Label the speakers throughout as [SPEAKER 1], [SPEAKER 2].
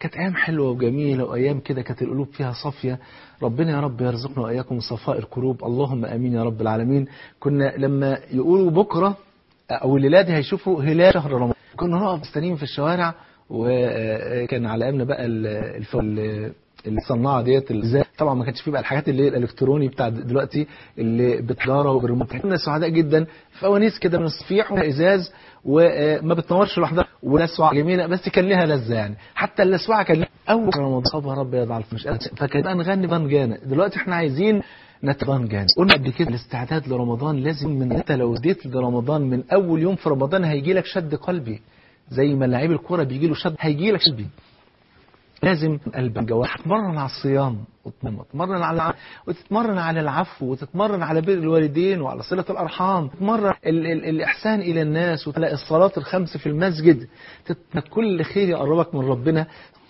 [SPEAKER 1] كانت أيام حلوة وجميلة وأيام كده كانت القلوب فيها صافية ربنا يا رب يرزقنا وإياكم صفاء القلوب اللهم أمين يا رب العالمين كنا لما يقولوا بكرة أو الليلة دي هيشوفوا هلال شهر رمضان كنا نقف مستنيين في الشوارع وكان على أيامنا بقى الف... الصناعه ديت ازاي طبعا ما كانش فيه بقى الحاجات اللي هي الالكتروني بتاع دلوقتي اللي بتجاره وبالريموت كنا سعداء جدا فوانيس كده من الصفيح وازاز وما بتنورش لوحدها ولسوعه جميله بس كان لها لذه يعني حتى اللسوعه كان لها اول رمضان صبر رب يضع مش فكان بقى نغني بانجانا دلوقتي احنا عايزين نتبانجان قلنا قبل كده الاستعداد لرمضان لازم من انت لو اديت لرمضان من اول يوم في رمضان هيجي لك شد قلبي زي ما لعيب الكوره بيجي له شد هيجي لك قلبي لازم قلبك جواح تتمرن على الصيام وتتمرن على وتتمرن على العفو وتتمرن على بر الوالدين وعلى صلة الأرحام تتمرن ال ال الإحسان إلى الناس وتلاقي الصلاة الخمس في المسجد كل خير يقربك من ربنا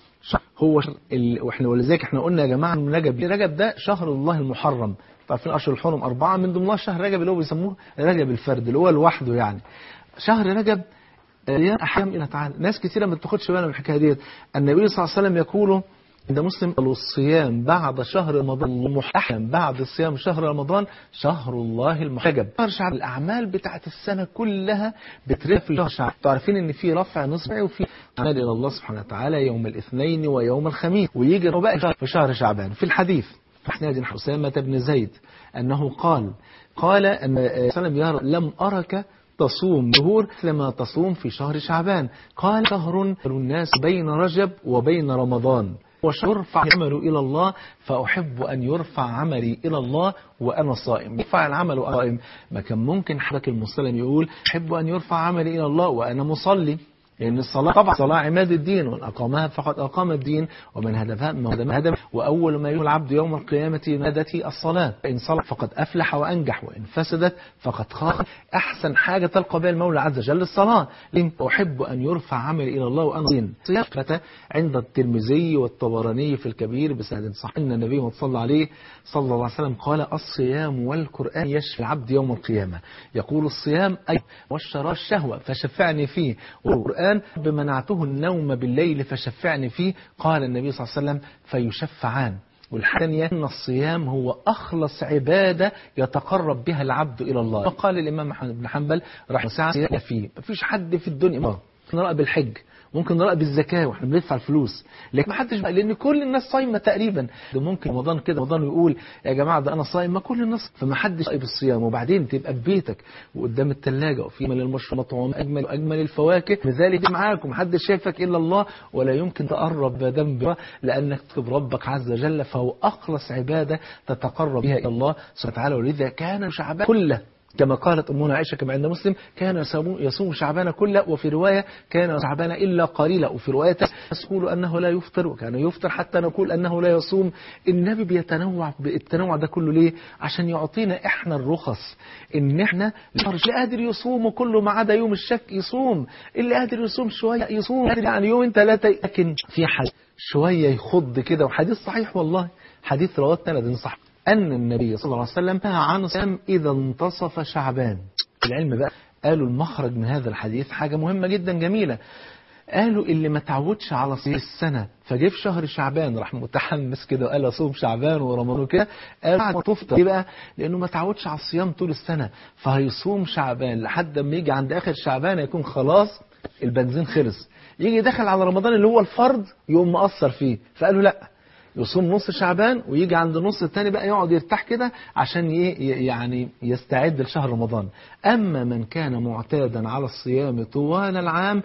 [SPEAKER 1] هو ال... واحنا ولذلك احنا قلنا يا جماعه من رجب رجب ده شهر الله المحرم عارفين اشهر الحرم اربعه من ضمنها شهر رجب اللي هو بيسموه رجب الفرد اللي هو لوحده يعني شهر رجب أحيام إلى تعالى ناس كثيرة ما بتاخدش بالها من الحكاية ديت النبي صلى الله عليه وسلم يقول عند مسلم قالوا الصيام بعد شهر رمضان محتحم بعد صيام شهر رمضان شهر الله المحتجب شهر شعب الأعمال بتاعت السنة كلها بترفع في شهر شعب تعرفين ان في رفع نصفي وفي أعمال إلى الله سبحانه وتعالى يوم الاثنين ويوم الخميس ويجي بقى في شهر شعبان في الحديث حسناد حسامة بن زيد أنه قال قال أن سلم يرى لم أرك تصوم ظهور لما تصوم في شهر شعبان قال شهر الناس بين رجب وبين رمضان ويرفع عمل إلى الله فأحب أن يرفع عملي إلى الله وأنا صائم يرفع العمل وأنا صائم ما كان ممكن حضرتك المسلم يقول أحب أن يرفع عملي إلى الله وأنا مصلي لأن الصلاة طبعا الصلاة عماد الدين ومن أقامها فقد أقام الدين ومن هدفها من هدم وأول ما يقول العبد يوم القيامة نادتي الصلاة فإن صلى فقد أفلح وأنجح وإن فسدت فقد خاف أحسن حاجة تلقى بها المولى عز وجل الصلاة لأن أحب أن يرفع عملي إلى الله وأنا صين صيافة عند الترمذي والطبراني في الكبير بسند صح أن النبي صلى عليه صلى الله عليه وسلم قال الصيام والقرآن يشفي العبد يوم القيامة يقول الصيام أي والشراء الشهوة فشفعني فيه والقرآن القرآن بمنعته النوم بالليل فشفعني فيه قال النبي صلى الله عليه وسلم فيشفعان والحاجة أن الصيام هو أخلص عبادة يتقرب بها العبد إلى الله وقال الإمام أحمد بن حنبل رحمه الله فيه مفيش حد في الدنيا ممكن نرى بالحج ممكن نرى بالزكاة واحنا بندفع الفلوس لكن ما حدش لان كل الناس صايمه تقريبا ده ممكن رمضان كده رمضان يقول يا جماعه ده انا صايم ما كل الناس فما حدش صايم بالصيام وبعدين تبقى في بيتك وقدام الثلاجه وفي اجمل المشروبات وطعام اجمل واجمل الفواكه لذلك معاك ومحدش شايفك الا الله ولا يمكن تقرب ذنب لانك تكتب ربك عز وجل فهو اخلص عباده تتقرب بها الى الله سبحانه وتعالى ولذا كان شعبان كله كما قالت أمنا عائشة كما عند مسلم كان يصوم شعبان كله وفي رواية كان شعبان إلا قليلا وفي رواية تقول أنه لا يفطر وكان يفطر حتى نقول أنه لا يصوم النبي بيتنوع بالتنوع ده كله ليه عشان يعطينا إحنا الرخص إن إحنا اللي قادر يصوم كله ما عدا يوم الشك يصوم اللي قادر يصوم شوية يصوم قادر يعني يوم ثلاثة لكن في حد شوية يخض كده وحديث صحيح والله حديث رواه سند صح أن النبي صلى الله عليه وسلم نهى عن الصيام إذا انتصف شعبان العلم بقى قالوا المخرج من هذا الحديث حاجة مهمة جدا جميلة قالوا اللي ما تعودش على صيام السنة فجه في شهر شعبان راح متحمس كده وقال اصوم شعبان ورمضان وكده قال بعد ما تفطر ليه بقى لانه ما تعودش على الصيام طول السنة فهيصوم شعبان لحد ما يجي عند اخر شعبان يكون خلاص البنزين خلص يجي دخل على رمضان اللي هو الفرض يقوم مقصر فيه فقالوا لا يصوم نص شعبان ويجي عند النص الثاني بقى يقعد يرتاح كده عشان يعني يستعد لشهر رمضان أما من كان معتادا على الصيام طوال العام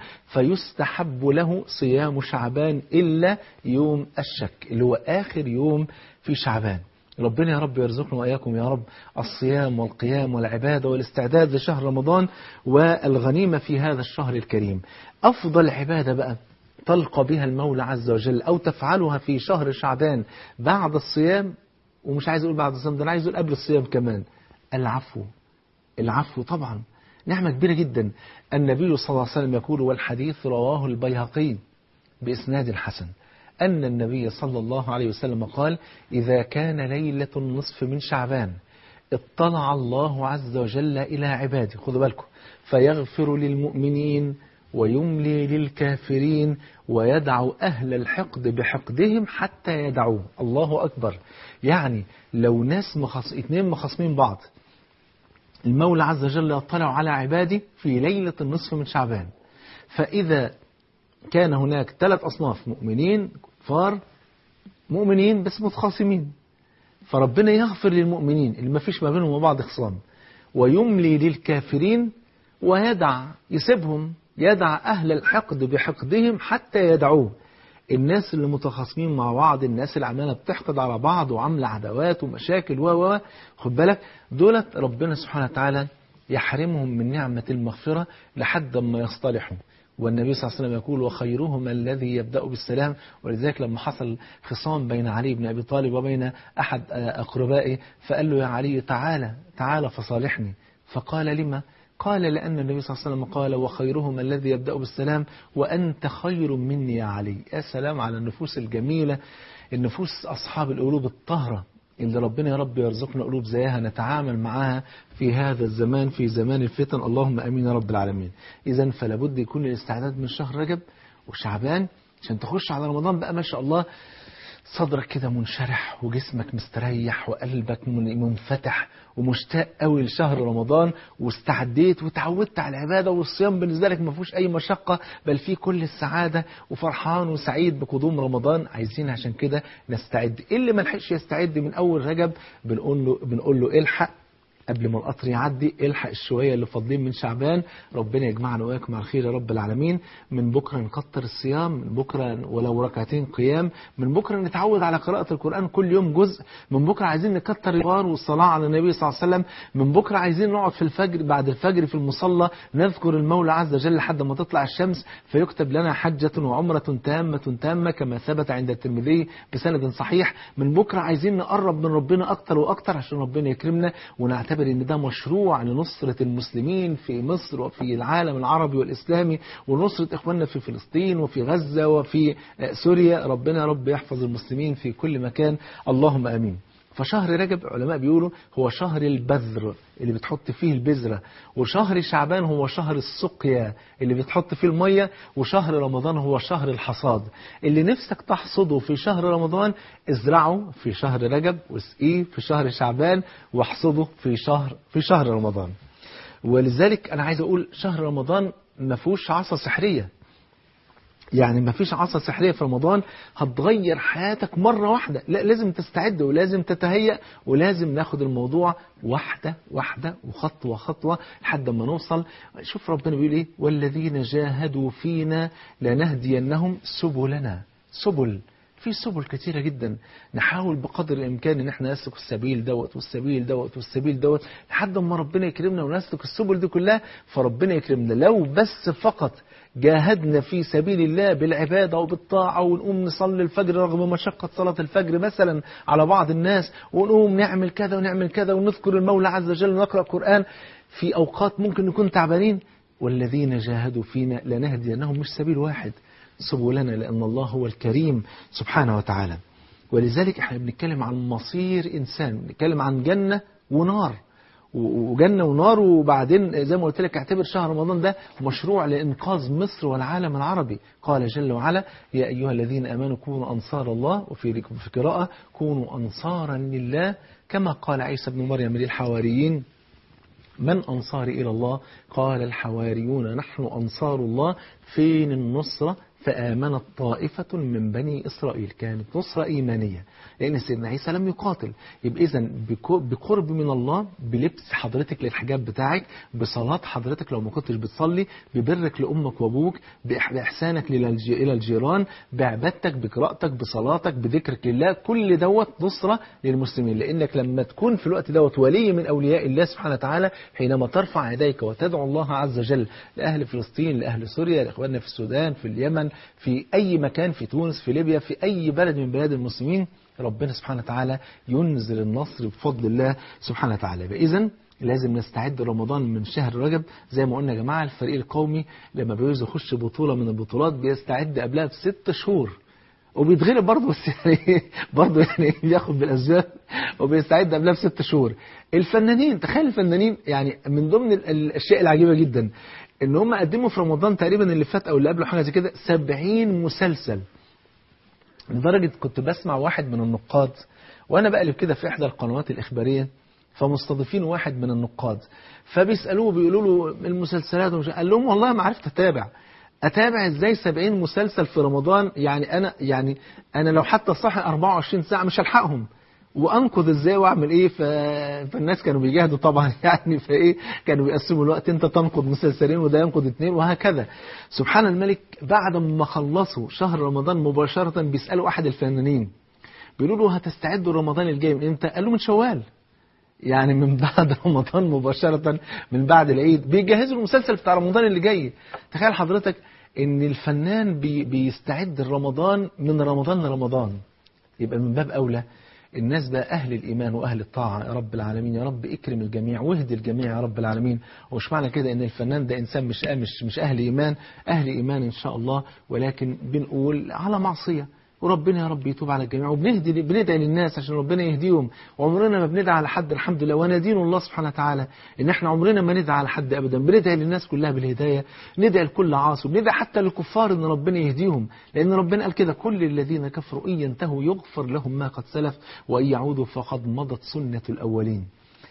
[SPEAKER 1] فيستحب له صيام شعبان إلا يوم الشك اللي هو آخر يوم في شعبان ربنا يا رب يرزقنا وإياكم يا رب الصيام والقيام والعبادة والاستعداد لشهر رمضان والغنيمة في هذا الشهر الكريم أفضل عبادة بقى تلقى بها المولى عز وجل أو تفعلها في شهر شعبان بعد الصيام ومش عايز أقول بعد الصيام ده أنا عايز أقول قبل الصيام كمان العفو العفو طبعا نعمة كبيرة جدا النبي صلى الله عليه وسلم يقول والحديث رواه البيهقي بإسناد حسن أن النبي صلى الله عليه وسلم قال إذا كان ليلة النصف من شعبان اطلع الله عز وجل إلى عباده خذوا بالكم فيغفر للمؤمنين ويملي للكافرين ويدع أهل الحقد بحقدهم حتى يدعوه الله أكبر يعني لو ناس مخص... اتنين مخصمين بعض المولى عز وجل يطلع على عباده في ليلة النصف من شعبان فإذا كان هناك ثلاث أصناف مؤمنين كفار مؤمنين بس متخاصمين فربنا يغفر للمؤمنين اللي ما فيش ما بينهم وبعض خصام ويملي للكافرين ويدع يسيبهم يدع أهل الحقد بحقدهم حتى يدعوه الناس اللي متخاصمين مع بعض الناس اللي عماله بتحقد على بعض وعامله عداوات ومشاكل و و خد بالك دولت ربنا سبحانه وتعالى يحرمهم من نعمة المغفرة لحد ما يصطلحوا والنبي صلى الله عليه وسلم يقول وخيرهما الذي يبدأ بالسلام ولذلك لما حصل خصام بين علي بن أبي طالب وبين أحد أقربائه فقال له يا علي تعالى تعالى فصالحني فقال لما قال لأن النبي صلى الله عليه وسلم قال وخيرهما الذي يبدأ بالسلام وأنت خير مني يا علي يا سلام على النفوس الجميلة النفوس أصحاب القلوب الطاهرة اللي ربنا يا رب يرزقنا قلوب زيها نتعامل معاها في هذا الزمان في زمان الفتن اللهم امين يا رب العالمين اذا فلا بد يكون الاستعداد من شهر رجب وشعبان عشان تخش على رمضان بقى ما شاء الله صدرك كده منشرح وجسمك مستريح وقلبك منفتح ومشتاق قوي لشهر رمضان واستعديت وتعودت على العباده والصيام بالنسبه لك ما فيهوش اي مشقه بل فيه كل السعاده وفرحان وسعيد بقدوم رمضان عايزين عشان كده نستعد اللي ما لحقش يستعد من اول رجب بنقول له بنقول له الحق قبل ما القطر يعدي الحق الشوية اللي فاضلين من شعبان ربنا يجمعنا وياكم على الخير يا رب العالمين من بكرة نكتر الصيام من بكرة ولو ركعتين قيام من بكرة نتعود على قراءة القرآن كل يوم جزء من بكرة عايزين نكتر الغار والصلاة على النبي صلى الله عليه وسلم من بكرة عايزين نقعد في الفجر بعد الفجر في المصلى نذكر المولى عز وجل لحد ما تطلع الشمس فيكتب لنا حجة وعمرة تامة تامة كما ثبت عند الترمذي بسند صحيح من بكرة عايزين نقرب من ربنا أكتر وأكتر عشان ربنا يكرمنا ونعتبر نعتبر ان ده مشروع لنصرة المسلمين في مصر وفي العالم العربي والإسلامي ونصرة إخواننا في فلسطين وفي غزة وفي سوريا ربنا رب يحفظ المسلمين في كل مكان اللهم آمين فشهر رجب علماء بيقولوا هو شهر البذر اللي بتحط فيه البذرة وشهر شعبان هو شهر السقيا اللي بتحط فيه المية وشهر رمضان هو شهر الحصاد اللي نفسك تحصده في شهر رمضان ازرعه في شهر رجب واسقيه في شهر شعبان واحصده في شهر في شهر رمضان ولذلك أنا عايز أقول شهر رمضان ما فيهوش عصا سحرية يعني ما فيش عصا سحرية في رمضان هتغير حياتك مرة واحدة لا لازم تستعد ولازم تتهيأ ولازم ناخد الموضوع واحدة واحدة وخطوة خطوة لحد ما نوصل شوف ربنا بيقول ايه والذين جاهدوا فينا لنهدينهم سبلنا سبل في سبل كتيرة جدا نحاول بقدر الإمكان إن احنا نسلك السبيل دوت والسبيل دوت والسبيل دوت لحد ما ربنا يكرمنا ونسلك السبل دي كلها فربنا يكرمنا لو بس فقط جاهدنا في سبيل الله بالعبادة وبالطاعة ونقوم نصلي الفجر رغم مشقة صلاة الفجر مثلا على بعض الناس ونقوم نعمل كذا ونعمل كذا ونذكر المولى عز وجل ونقرأ قرآن في أوقات ممكن نكون تعبانين والذين جاهدوا فينا لنهدينهم مش سبيل واحد سبلنا لأن الله هو الكريم سبحانه وتعالى ولذلك احنا بنتكلم عن مصير إنسان بنتكلم عن جنة ونار وجنة ونار وبعدين زي ما قلت لك اعتبر شهر رمضان ده مشروع لإنقاذ مصر والعالم العربي قال جل وعلا يا أيها الذين أمنوا كونوا أنصار الله وفي في قراءة كونوا أنصارا لله كما قال عيسى بن مريم للحواريين من أنصاري إلى الله قال الحواريون نحن أنصار الله فين النصرة فآمنت طائفة من بني إسرائيل كانت نصرة إيمانية لأن سيدنا عيسى لم يقاتل يبقى إذا بقرب من الله بلبس حضرتك للحجاب بتاعك بصلاة حضرتك لو ما كنتش بتصلي ببرك لأمك وأبوك بإحسانك إلى الجيران بعبادتك بقراءتك بصلاتك بذكرك لله كل دوت نصرة للمسلمين لأنك لما تكون في الوقت دوت ولي من أولياء الله سبحانه وتعالى حينما ترفع يديك وتدعو الله عز وجل لأهل فلسطين لأهل سوريا لإخواننا في السودان في اليمن في أي مكان في تونس في ليبيا في أي بلد من بلاد المسلمين ربنا سبحانه وتعالى ينزل النصر بفضل الله سبحانه وتعالى إذا لازم نستعد رمضان من شهر رجب زي ما قلنا يا جماعة الفريق القومي لما بيعوز يخش بطولة من البطولات بيستعد قبلها بست شهور وبيتغلب برضه بس يعني برضه يعني بياخد بالاسباب وبيستعد قبلها بست شهور الفنانين تخيل الفنانين يعني من ضمن الاشياء العجيبه جدا ان هم قدموا في رمضان تقريبا اللي فات او اللي قبله حاجه زي كده 70 مسلسل لدرجه كنت بسمع واحد من النقاد وانا بقلب كده في احدى القنوات الاخباريه فمستضيفين واحد من النقاد فبيسالوه بيقولوا له المسلسلات ومش قال لهم والله ما عرفت اتابع اتابع ازاي 70 مسلسل في رمضان يعني انا يعني انا لو حتى صاحي 24 ساعه مش هلحقهم وانقذ ازاي واعمل ايه ف... فالناس كانوا بيجاهدوا طبعا يعني فايه كانوا بيقسموا الوقت انت تنقذ مسلسلين وده ينقذ اثنين وهكذا سبحان الملك بعد ما خلصوا شهر رمضان مباشره بيسالوا احد الفنانين بيقولوا له هتستعدوا رمضان الجاي من امتى قال له من شوال يعني من بعد رمضان مباشرة من بعد العيد بيجهزوا المسلسل بتاع رمضان اللي جاي تخيل حضرتك ان الفنان بي بيستعد لرمضان من رمضان لرمضان يبقى من باب اولى الناس بقى أهل الإيمان وأهل الطاعة يا رب العالمين يا رب اكرم الجميع واهدي الجميع يا رب العالمين ومش معنى كده إن الفنان ده إنسان مش مش مش أهل إيمان أهل إيمان إن شاء الله ولكن بنقول على معصية وربنا يا رب يتوب على الجميع وبنهدي بندعي للناس عشان ربنا يهديهم وعمرنا ما بندعي على حد الحمد لله وندين الله سبحانه وتعالى ان احنا عمرنا ما ندعي على حد ابدا بندعي للناس كلها بالهدايه ندعي لكل عاصي وبندعي حتى للكفار ان ربنا يهديهم لان ربنا قال كده كل الذين كفروا ان ينتهوا يغفر لهم ما قد سلف وان يعودوا فقد مضت سنه الاولين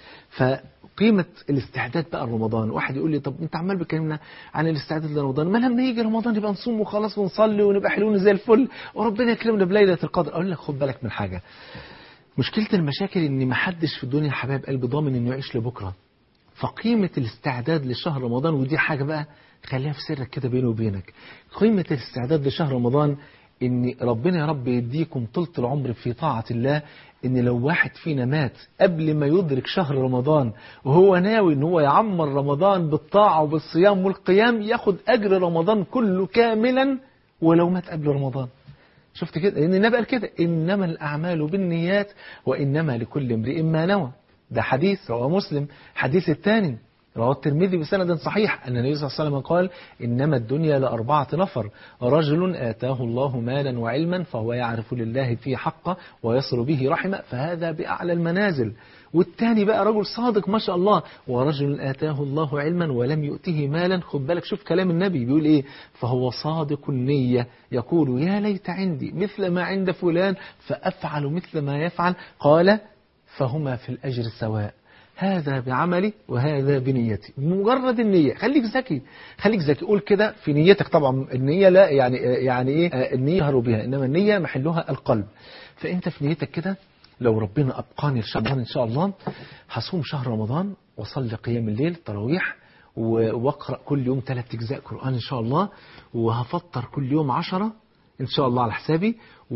[SPEAKER 1] فقيمة الاستعداد بقى لرمضان واحد يقول لي طب انت عمال بتكلمنا عن الاستعداد لرمضان ما لما يجي رمضان يبقى نصوم وخلاص ونصلي ونبقى حلوين زي الفل وربنا يكرمنا بليلة القدر اقول لك خد بالك من حاجة مشكلة المشاكل ان ما حدش في الدنيا حبايب قلبي ضامن انه يعيش لبكرة فقيمة الاستعداد لشهر رمضان ودي حاجة بقى خليها في سرك كده بيني وبينك قيمة الاستعداد لشهر رمضان ان ربنا يا رب يديكم طولة العمر في طاعة الله ان لو واحد فينا مات قبل ما يدرك شهر رمضان وهو ناوي ان هو يعمر رمضان بالطاعة وبالصيام والقيام ياخد اجر رمضان كله كاملا ولو مات قبل رمضان شفت كده لان النبي قال كده انما الاعمال بالنيات وانما لكل امرئ ما نوى ده حديث رواه مسلم حديث الثاني رواه الترمذي بسند صحيح أن النبي صلى الله عليه وسلم قال إنما الدنيا لأربعة نفر رجل آتاه الله مالا وعلما فهو يعرف لله فيه حقه ويصل به رحمه فهذا بأعلى المنازل والتاني بقى رجل صادق ما شاء الله ورجل آتاه الله علما ولم يؤته مالا خد بالك شوف كلام النبي بيقول إيه فهو صادق النية يقول يا ليت عندي مثل ما عند فلان فأفعل مثل ما يفعل قال فهما في الأجر سواء هذا بعملي وهذا بنيتي مجرد النية خليك ذكي خليك ذكي قول كده في نيتك طبعا النية لا يعني يعني ايه النية يهرب بها انما النية محلها القلب فانت في نيتك كده لو ربنا ابقاني لشهر رمضان ان شاء الله هصوم شهر رمضان واصلي قيام الليل تراويح واقرا كل يوم ثلاث اجزاء قران ان شاء الله وهفطر كل يوم عشرة ان شاء الله على حسابي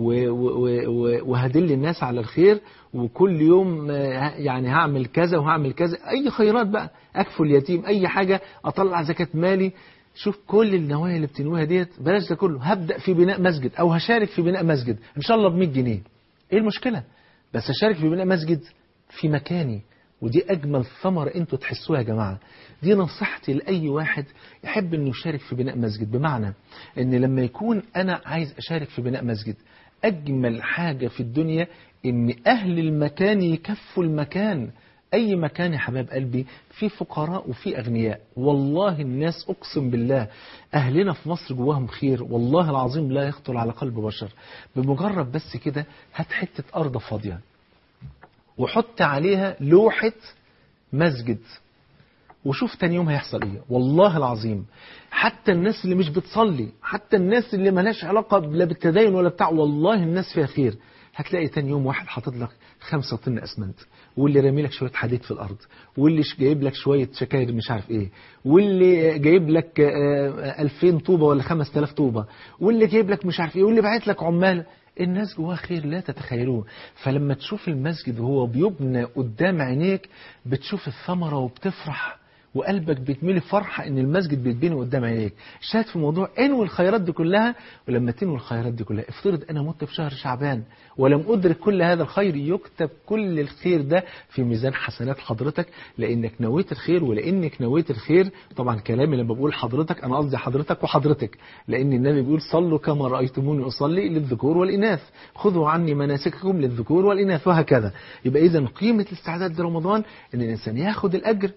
[SPEAKER 1] وهدل الناس على الخير وكل يوم يعني هعمل كذا وهعمل كذا اي خيرات بقى اكفل اليتيم اي حاجة اطلع زكاة مالي شوف كل النوايا اللي بتنويها ديت بلاش ده كله هبدأ في بناء مسجد او هشارك في بناء مسجد ان شاء الله ب 100 جنيه ايه المشكلة بس هشارك في بناء مسجد في مكاني ودي أجمل ثمرة أنتوا تحسوها يا جماعة دي نصيحتي لأي واحد يحب أنه يشارك في بناء مسجد بمعنى أن لما يكون أنا عايز أشارك في بناء مسجد أجمل حاجة في الدنيا أن أهل المكان يكفوا المكان أي مكان يا حباب قلبي في فقراء وفي أغنياء والله الناس أقسم بالله أهلنا في مصر جواهم خير والله العظيم لا يخطر على قلب بشر بمجرد بس كده هات حتة أرض فاضية وحط عليها لوحة مسجد وشوف تاني يوم هيحصل ايه والله العظيم حتى الناس اللي مش بتصلي حتى الناس اللي ملهاش علاقة لا بالتدين ولا بتاع والله الناس فيها خير هتلاقي تاني يوم واحد حاطط لك خمسة طن اسمنت واللي رامي لك شوية حديد في الأرض واللي جايب لك شوية شكاير مش عارف ايه واللي جايب لك 2000 طوبة ولا 5000 طوبة واللي جايب لك مش عارف ايه واللي باعت لك عمال الناس جواها خير لا تتخيلوه فلما تشوف المسجد وهو بيبنى قدام عينيك بتشوف الثمرة وبتفرح وقلبك بيتملي فرحة ان المسجد بيتبني قدام عينيك شاهد في موضوع انوي الخيرات دي كلها ولما تنوي الخيرات دي كلها افترض انا مت في شهر شعبان ولم ادرك كل هذا الخير يكتب كل الخير ده في ميزان حسنات حضرتك لانك نويت الخير ولانك نويت الخير طبعا كلامي لما بقول حضرتك انا قصدي حضرتك وحضرتك لان النبي بيقول صلوا كما رايتموني اصلي للذكور والاناث خذوا عني مناسككم للذكور والاناث وهكذا يبقى اذا قيمه الاستعداد لرمضان ان الانسان ياخد الاجر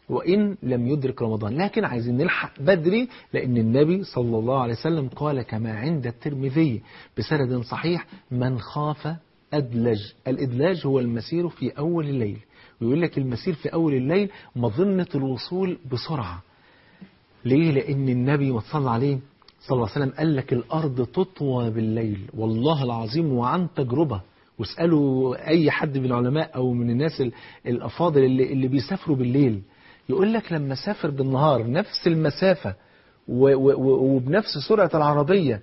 [SPEAKER 1] وإن لم يدرك رمضان لكن عايزين نلحق بدري لأن النبي صلى الله عليه وسلم قال كما عند الترمذي بسند صحيح من خاف أدلج الإدلاج هو المسير في أول الليل ويقول لك المسير في أول الليل مظنة الوصول بسرعة ليه لأن النبي ما صلى عليه صلى الله عليه وسلم قال لك الأرض تطوى بالليل والله العظيم وعن تجربة واسألوا أي حد من العلماء أو من الناس الأفاضل اللي, اللي بيسافروا بالليل يقول لك لما سافر بالنهار نفس المسافة وبنفس سرعة العربية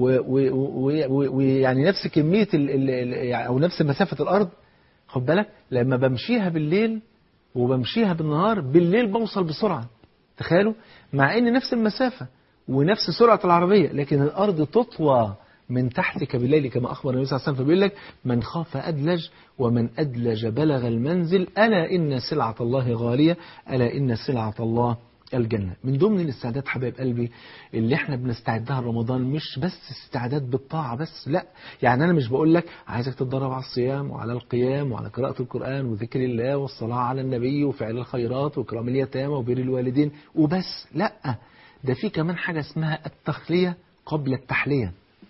[SPEAKER 1] ويعني نفس كمية ال ال أو نفس مسافة الأرض خد بالك لما بمشيها بالليل وبمشيها بالنهار بالليل بوصل بسرعة تخيلوا مع ان نفس المسافة ونفس سرعة العربية لكن الأرض تطوى من تحتك بالليل كما أخبر النبي صلى الله عليه وسلم فبيقول لك من خاف أدلج ومن أدلج بلغ المنزل ألا إن سلعة الله غالية ألا إن سلعة الله الجنة من ضمن الاستعداد حبايب قلبي اللي احنا بنستعدها لرمضان مش بس استعداد بالطاعة بس لا يعني انا مش بقول لك عايزك تتدرب على الصيام وعلى القيام وعلى قراءة القرآن وذكر الله والصلاة على النبي وفعل الخيرات وكرام اليتامى وبر الوالدين وبس لا ده في كمان حاجة اسمها التخلية قبل التحلية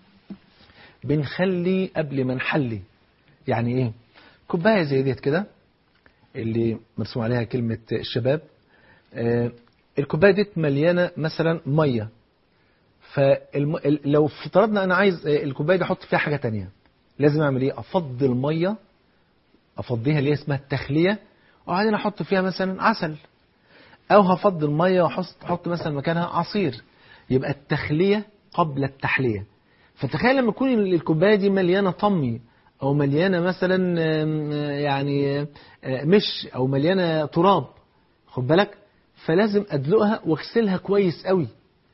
[SPEAKER 1] بنخلي قبل ما نحلي يعني ايه كوباية زي ديت كده اللي مرسوم عليها كلمة الشباب آه الكوبايه دي مليانه مثلا ميه فلو افترضنا انا عايز الكوبايه دي احط فيها حاجه تانية لازم اعمل ايه افضي الميه افضيها اللي اسمها التخليه وبعدين احط فيها مثلا عسل او هفضي الميه واحط احط مثلا مكانها عصير يبقى التخليه قبل التحليه فتخيل لما تكون الكوبايه دي مليانه طمي او مليانه مثلا يعني مش او مليانه تراب خد بالك فلازم ادلقها واغسلها كويس قوي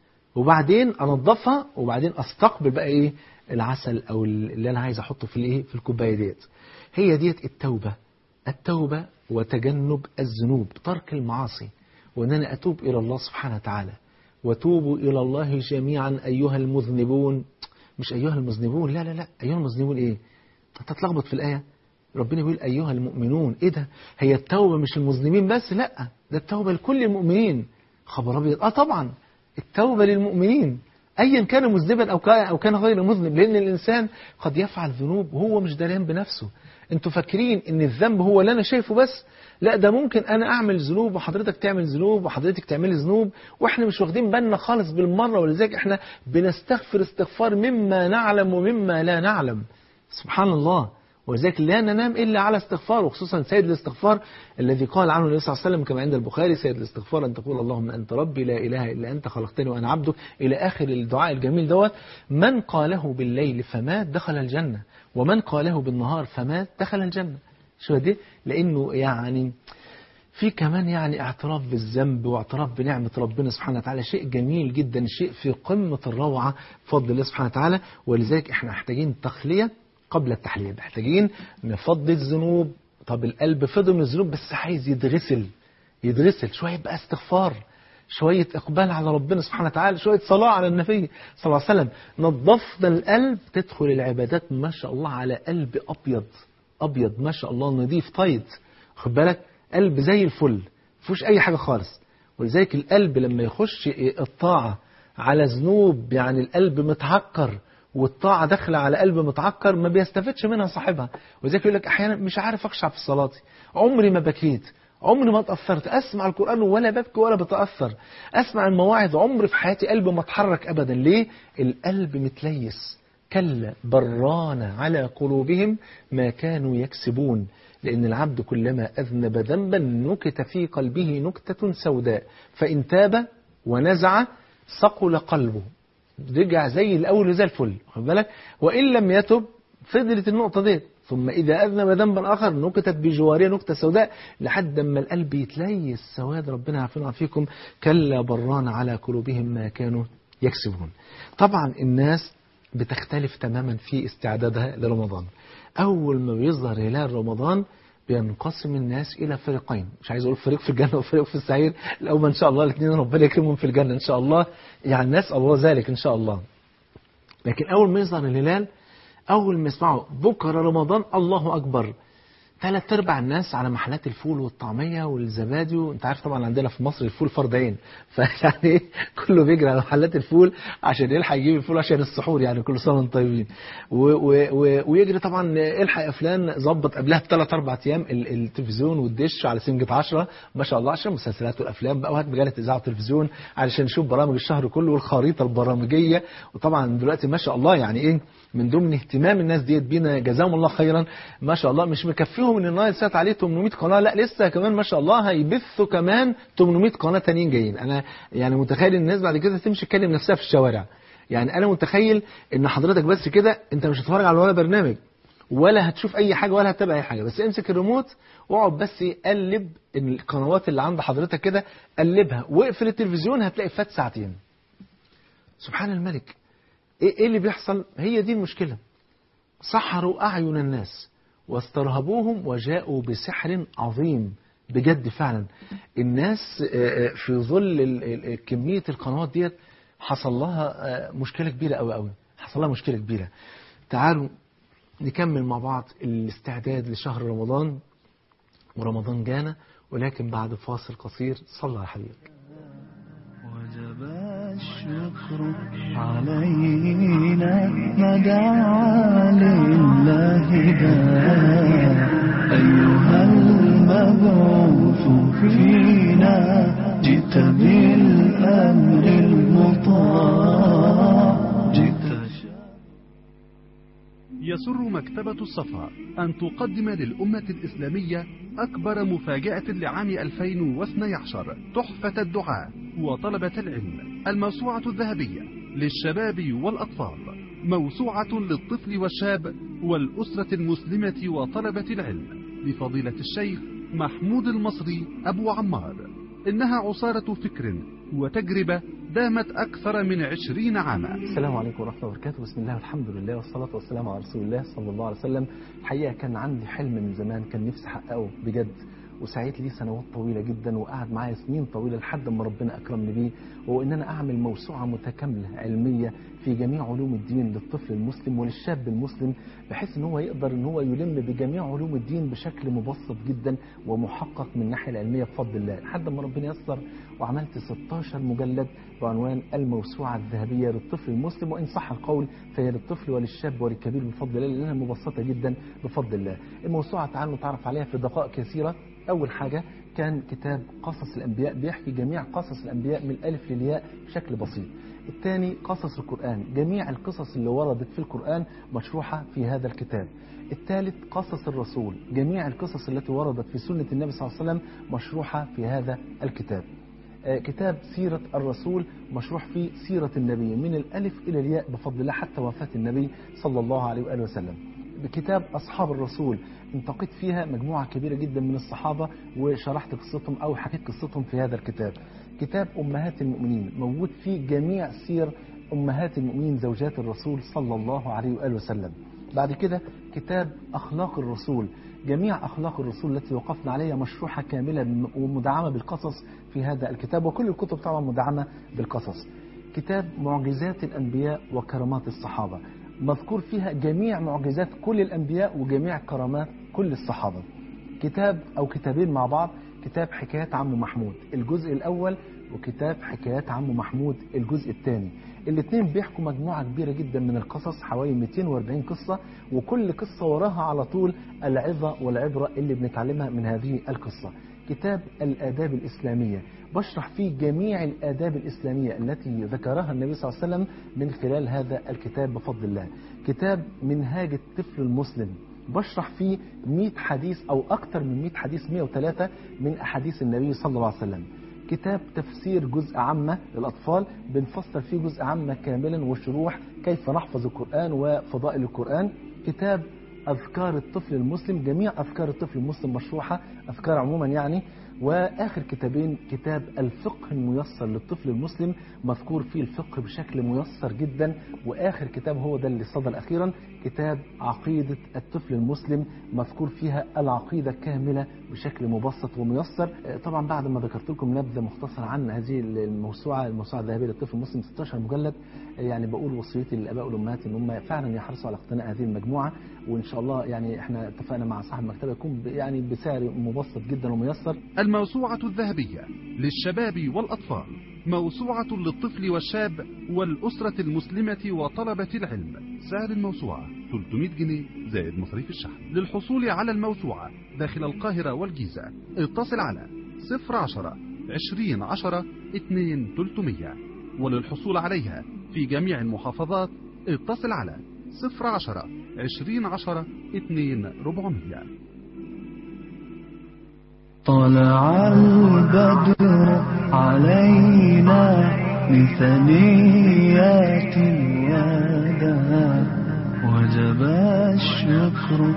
[SPEAKER 1] وبعدين انضفها وبعدين استقبل بقى ايه العسل او اللي انا عايز احطه في الايه في الكوبايه ديت هي ديت التوبه التوبه وتجنب الذنوب ترك المعاصي وان انا اتوب الى الله سبحانه وتعالى وتوبوا الى الله جميعا ايها المذنبون مش ايها المذنبون لا لا لا ايها المذنبون ايه انت تتلخبط في الايه ربنا بيقول أيها المؤمنون إيه ده هي التوبة مش المذنبين بس لا ده التوبة لكل المؤمنين خبر أبيض آه طبعا التوبة للمؤمنين أيا كان مذنبا أو كان, أو كان غير مذنب لأن الإنسان قد يفعل ذنوب وهو مش دارين بنفسه انتوا فاكرين ان الذنب هو اللي انا شايفه بس لا ده ممكن انا اعمل ذنوب وحضرتك تعمل ذنوب وحضرتك تعملي ذنوب واحنا مش واخدين بالنا خالص بالمره ولذلك احنا بنستغفر استغفار مما نعلم ومما لا نعلم سبحان الله ولذلك لا ننام إلا على استغفار وخصوصا سيد الاستغفار الذي قال عنه النبي صلى الله عليه وسلم كما عند البخاري سيد الاستغفار أن تقول اللهم أنت ربي لا إله إلا أنت خلقتني وأنا عبدك إلى آخر الدعاء الجميل دوت من قاله بالليل فمات دخل الجنة ومن قاله بالنهار فمات دخل الجنة شو دي لأنه يعني في كمان يعني اعتراف بالذنب واعتراف بنعمة ربنا سبحانه وتعالى شيء جميل جدا شيء في قمة الروعة بفضل الله سبحانه وتعالى ولذلك احنا محتاجين تخلية قبل التحليل محتاجين نفضي الذنوب طب القلب فضل من الذنوب بس عايز يتغسل يتغسل شوية بقى استغفار شوية إقبال على ربنا سبحانه وتعالى شوية صلاة على النبي صلى الله عليه وسلم نظفنا القلب تدخل العبادات ما شاء الله على قلب أبيض أبيض ما شاء الله نظيف طيب خد بالك قلب زي الفل فيهوش أي حاجة خالص ولذلك القلب لما يخش الطاعة على ذنوب يعني القلب متعكر والطاعة داخلة على قلب متعكر ما بيستفدش منها صاحبها وذلك يقول لك أحيانا مش عارف أخشع في صلاتي عمري ما بكيت عمري ما اتأثرت أسمع القرآن ولا ببكي ولا بتأثر أسمع المواعظ عمري في حياتي قلبي ما اتحرك أبدا ليه القلب متليس كلا بران على قلوبهم ما كانوا يكسبون لأن العبد كلما أذنب ذنبا نكت في قلبه نكتة سوداء فإن تاب ونزع صقل قلبه رجع زي الأول زي الفل خد بالك وإن لم يتب فضلت النقطة دي ثم إذا أذنب ذنبا آخر نكتت بجواريه نكتة سوداء لحد ما القلب يتليس سواد ربنا يعافينا فيكم كلا بران على قلوبهم ما كانوا يكسبون طبعا الناس بتختلف تماما في استعدادها لرمضان أول ما بيظهر هلال رمضان بينقسم الناس إلى فريقين مش عايز أقول فريق في الجنة وفريق في السعير الأول إن شاء الله الاثنين ربنا يكرمهم في الجنة إن شاء الله يعني نسأل الله ذلك إن شاء الله لكن أول ما يظهر الهلال أول ما يسمعوا بكرة رمضان الله أكبر ثلاث ارباع الناس على محلات الفول والطعميه والزبادي وانت عارف طبعا عندنا في مصر الفول فرض عين فيعني إيه، كله بيجري على محلات الفول عشان يلحق يجيب الفول عشان السحور يعني كل سنه وانتم طيبين و و و ويجري طبعا الحق يا فلان ظبط قبلها بثلاث اربع ايام ال- التلفزيون والدش على سنجة 10 ما شاء الله عشان المسلسلات والافلام بقى وهات مجله اذاعه وتلفزيون علشان نشوف برامج الشهر كله والخريطه البرامجيه وطبعا دلوقتي ما شاء الله يعني ايه من ضمن اهتمام الناس ديت بينا جزاهم الله خيرا ما شاء الله مش مكفيهم ان النايل سات عليه 800 قناه لا لسه كمان ما شاء الله هيبثوا كمان 800 قناه تانيين جايين انا يعني متخيل ان الناس بعد كده تمشي تكلم نفسها في الشوارع يعني انا متخيل ان حضرتك بس كده انت مش هتتفرج على ولا برنامج ولا هتشوف اي حاجه ولا هتتابع اي حاجه بس امسك الريموت واقعد بس قلب القنوات اللي عند حضرتك كده قلبها واقفل التلفزيون هتلاقي فات ساعتين سبحان الملك ايه إيه اللي بيحصل هي دي المشكله سحروا اعين الناس واسترهبوهم وجاءوا بسحر عظيم بجد فعلا الناس آه، آه، في ظل ال- ال- كميه القنوات ديت حصل لها آه، مشكله كبيره قوي قوي حصل لها مشكله كبيره تعالوا نكمل مع بعض الاستعداد لشهر رمضان ورمضان جانا ولكن بعد فاصل قصير صلى على حبيبك
[SPEAKER 2] وجب الشكر علينا ما دعا لله داع أيها المبعوث فينا جئت بالأمر المطاع جئت
[SPEAKER 3] يسر مكتبة الصفا أن تقدم للأمة الإسلامية أكبر مفاجأة لعام 2012 تحفة الدعاء وطلبة العلم الموسوعة الذهبية للشباب والأطفال موسوعة للطفل والشاب والأسرة المسلمة وطلبة العلم لفضيلة الشيخ محمود المصري أبو عمار إنها عصارة فكر وتجربة دامت أكثر من عشرين عاما
[SPEAKER 1] السلام عليكم ورحمة الله وبركاته بسم الله والحمد لله والصلاة والسلام على رسول الله صلى الله عليه وسلم الحقيقة كان عندي حلم من زمان كان نفسي أحققه بجد وسعيت لي سنوات طويلة جدا وقعد معايا سنين طويلة لحد ما ربنا أكرمني بيه وهو إن أنا أعمل موسوعة متكاملة علمية في جميع علوم الدين للطفل المسلم وللشاب المسلم بحيث إن هو يقدر إن هو يلم بجميع علوم الدين بشكل مبسط جدا ومحقق من الناحية العلمية بفضل الله لحد ما ربنا يسر وعملت 16 مجلد بعنوان الموسوعة الذهبية للطفل المسلم وإن صح القول فهي للطفل وللشاب وللكبير بفضل الله لأنها مبسطة جدا بفضل الله الموسوعة تعالوا نتعرف عليها في دقائق كثيرة أول حاجة كان كتاب قصص الأنبياء بيحكي جميع قصص الأنبياء من الألف للياء بشكل بسيط الثاني قصص القرآن جميع القصص اللي وردت في القرآن مشروحة في هذا الكتاب الثالث قصص الرسول جميع القصص التي وردت في سنة النبي صلى الله عليه وسلم مشروحة في هذا الكتاب آه، كتاب سيرة الرسول مشروح فيه سيرة النبي من الألف إلى الياء بفضل الله حتى وفاة النبي صلى الله عليه وآله وسلم بكتاب أصحاب الرسول انتقيت فيها مجموعة كبيرة جدا من الصحابة وشرحت قصتهم أو حكيت قصتهم في هذا الكتاب كتاب أمهات المؤمنين موجود فيه جميع سير أمهات المؤمنين زوجات الرسول صلى الله عليه وآله وسلم بعد كده كتاب أخلاق الرسول جميع أخلاق الرسول التي وقفنا عليها مشروحة كاملة ومدعمة بالقصص في هذا الكتاب وكل الكتب طبعا مدعمة بالقصص كتاب معجزات الأنبياء وكرامات الصحابة مذكور فيها جميع معجزات كل الأنبياء وجميع كرامات كل الصحابة كتاب أو كتابين مع بعض كتاب حكايات عم محمود الجزء الأول وكتاب حكايات عم محمود الجزء الثاني الاثنين بيحكوا مجموعة كبيرة جدا من القصص حوالي 240 قصة وكل قصة وراها على طول العظة والعبرة اللي بنتعلمها من هذه القصة كتاب الآداب الإسلامية بشرح فيه جميع الآداب الإسلامية التي ذكرها النبي صلى الله عليه وسلم من خلال هذا الكتاب بفضل الله كتاب منهاج الطفل المسلم بشرح فيه 100 حديث أو أكثر من 100 حديث 103 من أحاديث النبي صلى الله عليه وسلم كتاب تفسير جزء عامة للأطفال بنفسر فيه جزء عامة كاملا وشروح كيف نحفظ القرآن وفضائل القرآن كتاب أذكار الطفل المسلم جميع أذكار الطفل المسلم مشروحة أذكار عموما يعني واخر كتابين كتاب الفقه الميسر للطفل المسلم مذكور فيه الفقه بشكل ميسر جدا واخر كتاب هو ده اللي صدر اخيرا كتاب عقيده الطفل المسلم مذكور فيها العقيده كامله بشكل مبسط وميسر آه، طبعا بعد ما ذكرت لكم نبذه مختصره عن هذه الموسوعه الموسوعه الذهبيه للطفل المسلم 16 مجلد آه، يعني بقول وصيتي للاباء والامهات ان هم فعلا يحرصوا على اقتناء هذه المجموعه وان شاء الله يعني احنا اتفقنا مع صاحب المكتبه يكون ب- يعني بسعر مبسط جدا وميسر
[SPEAKER 3] الموسوعة الذهبية للشباب والأطفال موسوعة للطفل والشاب والأسرة المسلمة وطلبة العلم سعر الموسوعة 300 جنيه زائد مصاريف الشحن للحصول على الموسوعة داخل القاهرة والجيزة اتصل على 010 20 10 2 300 وللحصول عليها في جميع المحافظات اتصل على 010 20 10 2 400
[SPEAKER 2] طلع البدر علينا من ثنيات الوداع وجب الشكر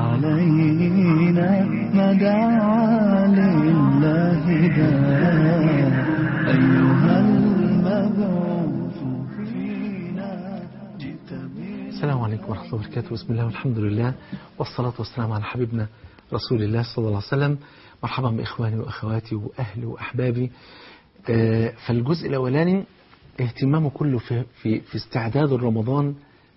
[SPEAKER 2] علينا ما دعا لله داع أيها المبعوث فينا جئت بنا
[SPEAKER 1] السلام عليكم ورحمة الله وبركاته بسم الله والحمد لله والصلاة والسلام على حبيبنا رسول الله صلى الله عليه وسلم مرحبا بإخواني وأخواتي وأهلي وأحبابي آه، فالجزء الأولاني اهتمامه كله في, في, في استعداد رمضان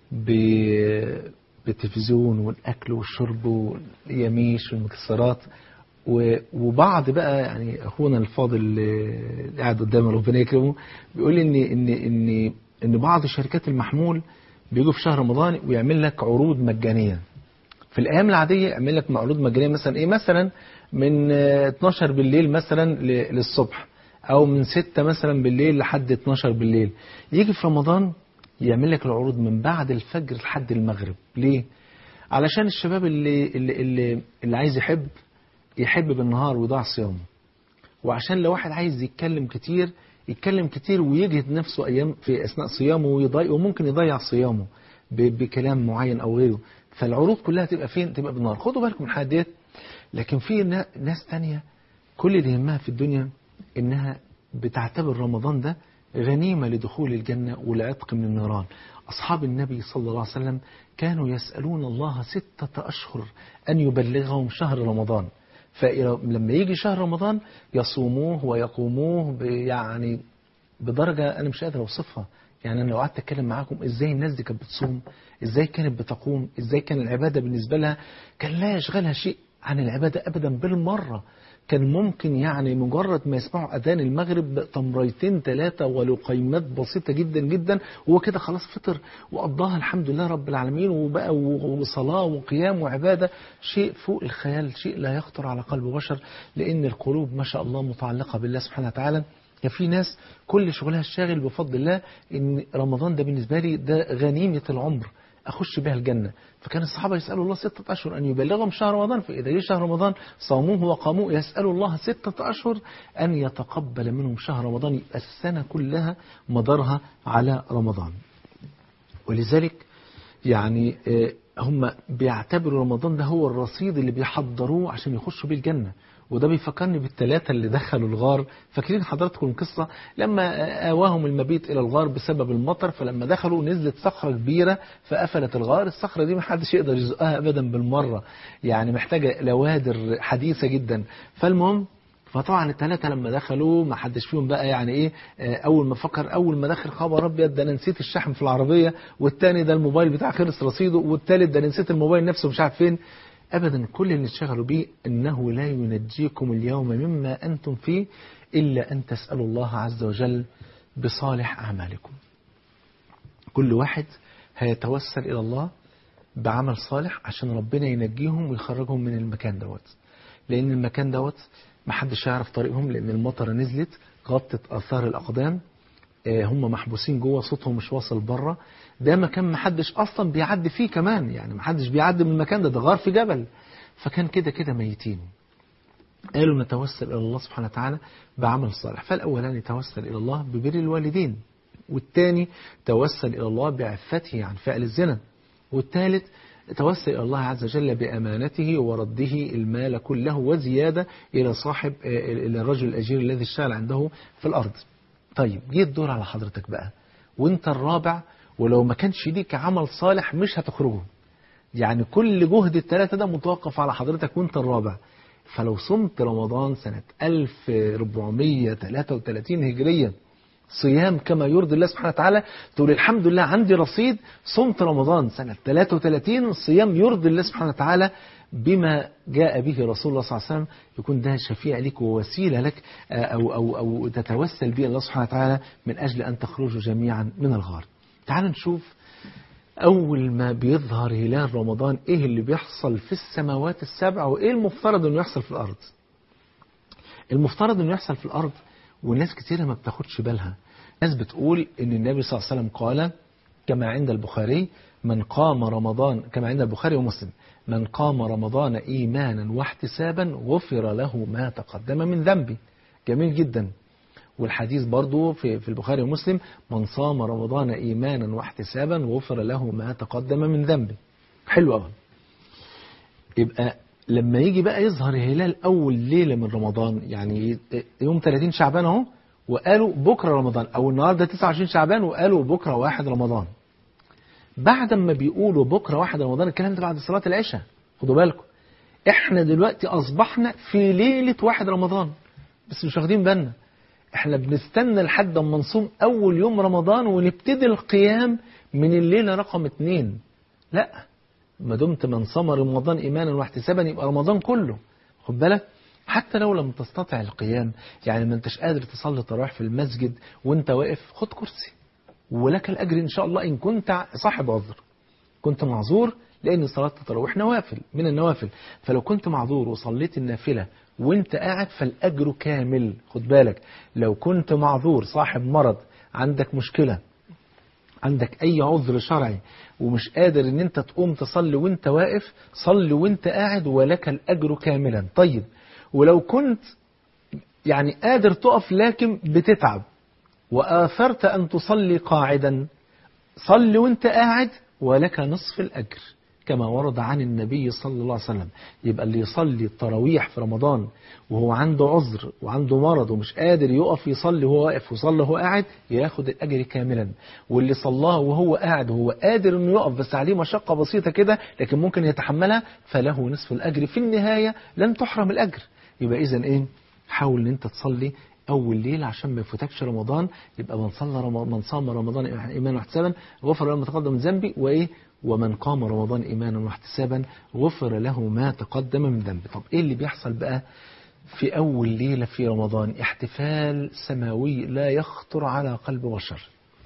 [SPEAKER 1] ب- بالتلفزيون والأكل والشرب واليميش والمكسرات و- وبعض بقى يعني أخونا الفاضل اللي قاعد قدامي ربنا يكرمه بيقول لي إن إن إن إن بعض شركات المحمول بيجوا في شهر رمضان ويعمل لك عروض مجانية في الايام العاديه يعمل لك عروض مجانيه مثلا ايه مثلا من آه، 12 بالليل مثلا ل- للصبح او من 6 مثلا بالليل لحد 12 بالليل يجي في رمضان يعمل لك العروض من بعد الفجر لحد المغرب ليه علشان الشباب اللي اللي اللي, اللي عايز يحب يحب بالنهار ويضيع صيامه وعشان لو واحد عايز يتكلم كتير يتكلم كتير ويجهد نفسه ايام في اثناء صيامه ويضيع وممكن يضيع صيامه ب- بكلام معين او غيره فالعروض كلها تبقى فين تبقى بالنهار خدوا بالكم من الحاجات ديت لكن في نا- ناس تانية كل اللي يهمها في الدنيا انها بتعتبر رمضان ده غنيمة لدخول الجنة والعتق من النيران أصحاب النبي صلى الله عليه وسلم كانوا يسألون الله ستة أشهر أن يبلغهم شهر رمضان فلما يجي شهر رمضان يصوموه ويقوموه ب- يعني بدرجة أنا مش قادر أوصفها يعني أنا لو قعدت أتكلم معاكم إزاي الناس دي كانت بتصوم إزاي كانت بتقوم إزاي كان العبادة بالنسبة لها كان لا يشغلها شيء عن العبادة أبدا بالمرة كان ممكن يعني مجرد ما يسمعوا أذان المغرب تمريتين ثلاثة ولقيمات بسيطة جدا جدا وهو كده خلاص فطر وقضاها الحمد لله رب العالمين وبقى و- وصلاة وقيام وعبادة شيء فوق الخيال شيء لا يخطر على قلب بشر لأن القلوب ما شاء الله متعلقة بالله سبحانه وتعالى يا في ناس كل شغلها الشاغل بفضل الله ان رمضان ده بالنسبه لي ده غنيمه العمر اخش بها الجنه فكان الصحابه يسالوا الله سته اشهر ان يبلغهم شهر رمضان فاذا جه شهر رمضان صاموه وقاموه يسالوا الله سته اشهر ان يتقبل منهم شهر رمضان يبقى السنه كلها مدارها على رمضان ولذلك يعني آه، هم بيعتبروا رمضان ده هو الرصيد اللي بيحضروه عشان يخشوا بيه الجنة وده بيفكرني بالثلاثة اللي دخلوا الغار فاكرين حضراتكم القصة لما آه، آواهم المبيت إلى الغار بسبب المطر فلما دخلوا نزلت صخرة كبيرة فقفلت الغار الصخرة دي محدش يقدر يزقها أبدا بالمرة يعني محتاجة لوادر حديثة جدا فالمهم فطبعا الثلاثة لما دخلوا ما حدش فيهم بقى يعني ايه آه، اول ما فكر اول ما دخل خبر ابيض ده انا نسيت الشحن في العربية والتاني ده الموبايل بتاع خلص رصيده والتالت ده أنا نسيت الموبايل نفسه مش عارف فين ابدا كل اللي اتشغلوا بيه انه لا ينجيكم اليوم مما انتم فيه الا ان تسالوا الله عز وجل بصالح اعمالكم كل واحد هيتوسل الى الله بعمل صالح عشان ربنا ينجيهم ويخرجهم من المكان دوت لان المكان دوت محدش يعرف طريقهم لان المطره نزلت غطت اثار الاقدام آه، هم محبوسين جوه صوتهم مش واصل بره ده مكان محدش اصلا بيعدي فيه كمان يعني محدش بيعدي من المكان ده ده غار في جبل فكان كده كده ميتين قالوا نتوسل الى الله سبحانه وتعالى بعمل صالح فالاولاني توسل الى الله ببر الوالدين والثاني توسل الى الله بعفته عن فعل الزنا والثالث توسل إلى الله عز وجل بأمانته ورده المال كله وزيادة إلى صاحب إلى الرجل الأجير الذي اشتغل عنده في الأرض طيب جه الدور على حضرتك بقى وانت الرابع ولو ما كانش ليك عمل صالح مش هتخرجه يعني كل جهد الثلاثة ده متوقف على حضرتك وانت الرابع فلو صمت رمضان سنة 1433 هجرية صيام كما يرضي الله سبحانه وتعالى تقول الحمد لله عندي رصيد صمت رمضان سنة 33 صيام يرضي الله سبحانه وتعالى بما جاء به رسول الله صلى الله عليه وسلم يكون ده شفيع لك ووسيلة لك أو, أو, أو تتوسل به الله سبحانه وتعالى من أجل أن تخرجوا جميعا من الغار تعال نشوف أول ما بيظهر هلال رمضان إيه اللي بيحصل في السماوات السبع وإيه المفترض أنه يحصل في الأرض المفترض أنه يحصل في الأرض وناس كتيرة ما بتاخدش بالها ناس بتقول ان النبي صلى الله عليه وسلم قال كما عند البخاري من قام رمضان كما عند البخاري ومسلم من قام رمضان ايمانا واحتسابا غفر له ما تقدم من ذنبه جميل جدا والحديث برضو في, في البخاري ومسلم من صام رمضان ايمانا واحتسابا غفر له ما تقدم من ذنبه حلو قوي يبقى لما يجي بقى يظهر هلال أول ليلة من رمضان يعني يوم 30 شعبان اهو وقالوا بكرة رمضان أو النهاردة 29 شعبان وقالوا بكرة واحد رمضان بعد ما بيقولوا بكرة واحد رمضان الكلام ده بعد صلاة العشاء خدوا بالكم احنا دلوقتي أصبحنا في ليلة واحد رمضان بس مش واخدين بالنا احنا بنستنى لحد ما نصوم أول يوم رمضان ونبتدي القيام من الليلة رقم اتنين لا ما دمت من صام رمضان إيمانا واحتسابا يبقى رمضان كله خد بالك حتى لو لم تستطع القيام يعني ما انتش قادر تصلي تراويح في المسجد وانت واقف خد كرسي ولك الأجر إن شاء الله إن كنت صاحب عذر كنت معذور لأن صلاة التراويح نوافل من النوافل فلو كنت معذور وصليت النافلة وانت قاعد فالأجر كامل خد بالك لو كنت معذور صاحب مرض عندك مشكلة عندك أي عذر شرعي ومش قادر ان انت تقوم تصلي وانت واقف صلي وانت قاعد ولك الأجر كاملا طيب ولو كنت يعني قادر تقف لكن بتتعب وآثرت أن تصلي قاعدا صلي وانت قاعد ولك نصف الأجر كما ورد عن النبي صلى الله عليه وسلم يبقى اللي يصلي التراويح في رمضان وهو عنده عذر وعنده مرض ومش قادر يقف يصلي وهو واقف وصلي وهو قاعد ياخد الأجر كاملا واللي صلاه وهو قاعد وهو قادر انه يقف بس عليه مشقة بسيطة كده لكن ممكن يتحملها فله نصف الأجر في النهاية لن تحرم الأجر يبقى إذا إيه حاول ان انت تصلي اول ليله عشان ما يفوتكش رمضان يبقى من صلى رمضان من صام رمضان ايمانا واحتسابا غفر له ما تقدم من ذنبي وايه ومن قام رمضان ايمانا واحتسابا غفر له ما تقدم من ذنبه طب ايه اللي بيحصل بقى في اول ليله في رمضان احتفال سماوي لا يخطر على قلب بشر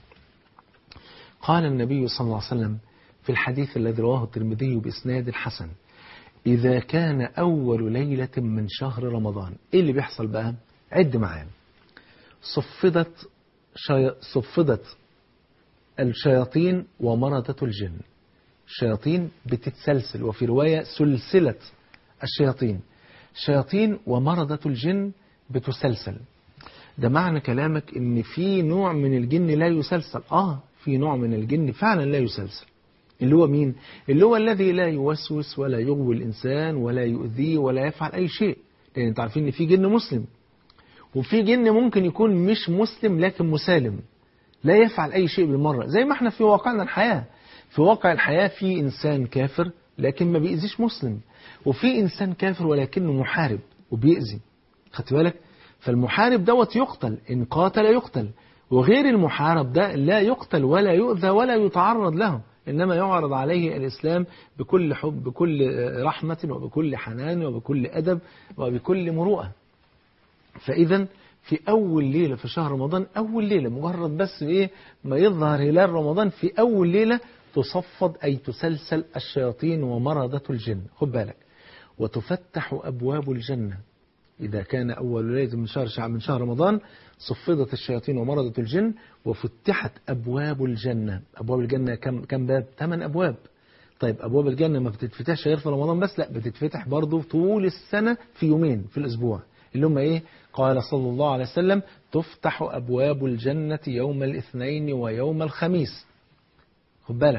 [SPEAKER 1] قال النبي صلى الله عليه وسلم في الحديث الذي رواه الترمذي باسناد حسن إذا كان أول ليلة من شهر رمضان إيه اللي بيحصل بقى عد معايا صفدت شي... صفدت الشياطين ومرضة الجن الشياطين بتتسلسل وفي رواية سلسلة الشياطين شياطين ومرضة الجن بتسلسل ده معنى كلامك ان في نوع من الجن لا يسلسل اه في نوع من الجن فعلا لا يسلسل اللي هو مين اللي هو الذي لا يوسوس ولا يغوي الإنسان ولا يؤذيه ولا يفعل أي شيء لأن انتوا عارفين ان في جن مسلم وفي جن ممكن يكون مش مسلم لكن مسالم لا يفعل أي شيء بالمرة زي ما احنا في واقعنا الحياة في واقع الحياة في إنسان كافر لكن ما بيأذيش مسلم وفي إنسان كافر ولكنه محارب وبيأذي خدت بالك فالمحارب دوت يقتل إن قاتل يقتل وغير المحارب ده لا يقتل ولا يؤذى ولا يتعرض له إنما يعرض عليه الإسلام بكل حب بكل رحمة وبكل حنان وبكل أدب وبكل مروءة فإذا في أول ليلة في شهر رمضان أول ليلة مجرد بس إيه ما يظهر هلال رمضان في أول ليلة تصفد أي تسلسل الشياطين ومرضة الجن خد بالك وتفتح أبواب الجنة إذا كان أول ليلة من شهر شعب من شهر رمضان صفدت الشياطين ومرضة الجن وفتحت أبواب الجنة أبواب الجنة كم كم باب؟ ثمان أبواب طيب أبواب الجنة ما بتتفتحش غير في رمضان بس لا بتتفتح برضه طول السنة في يومين في الأسبوع اللي هم إيه؟ قال صلى الله عليه وسلم تفتح أبواب الجنة يوم الاثنين ويوم الخميس خد بالك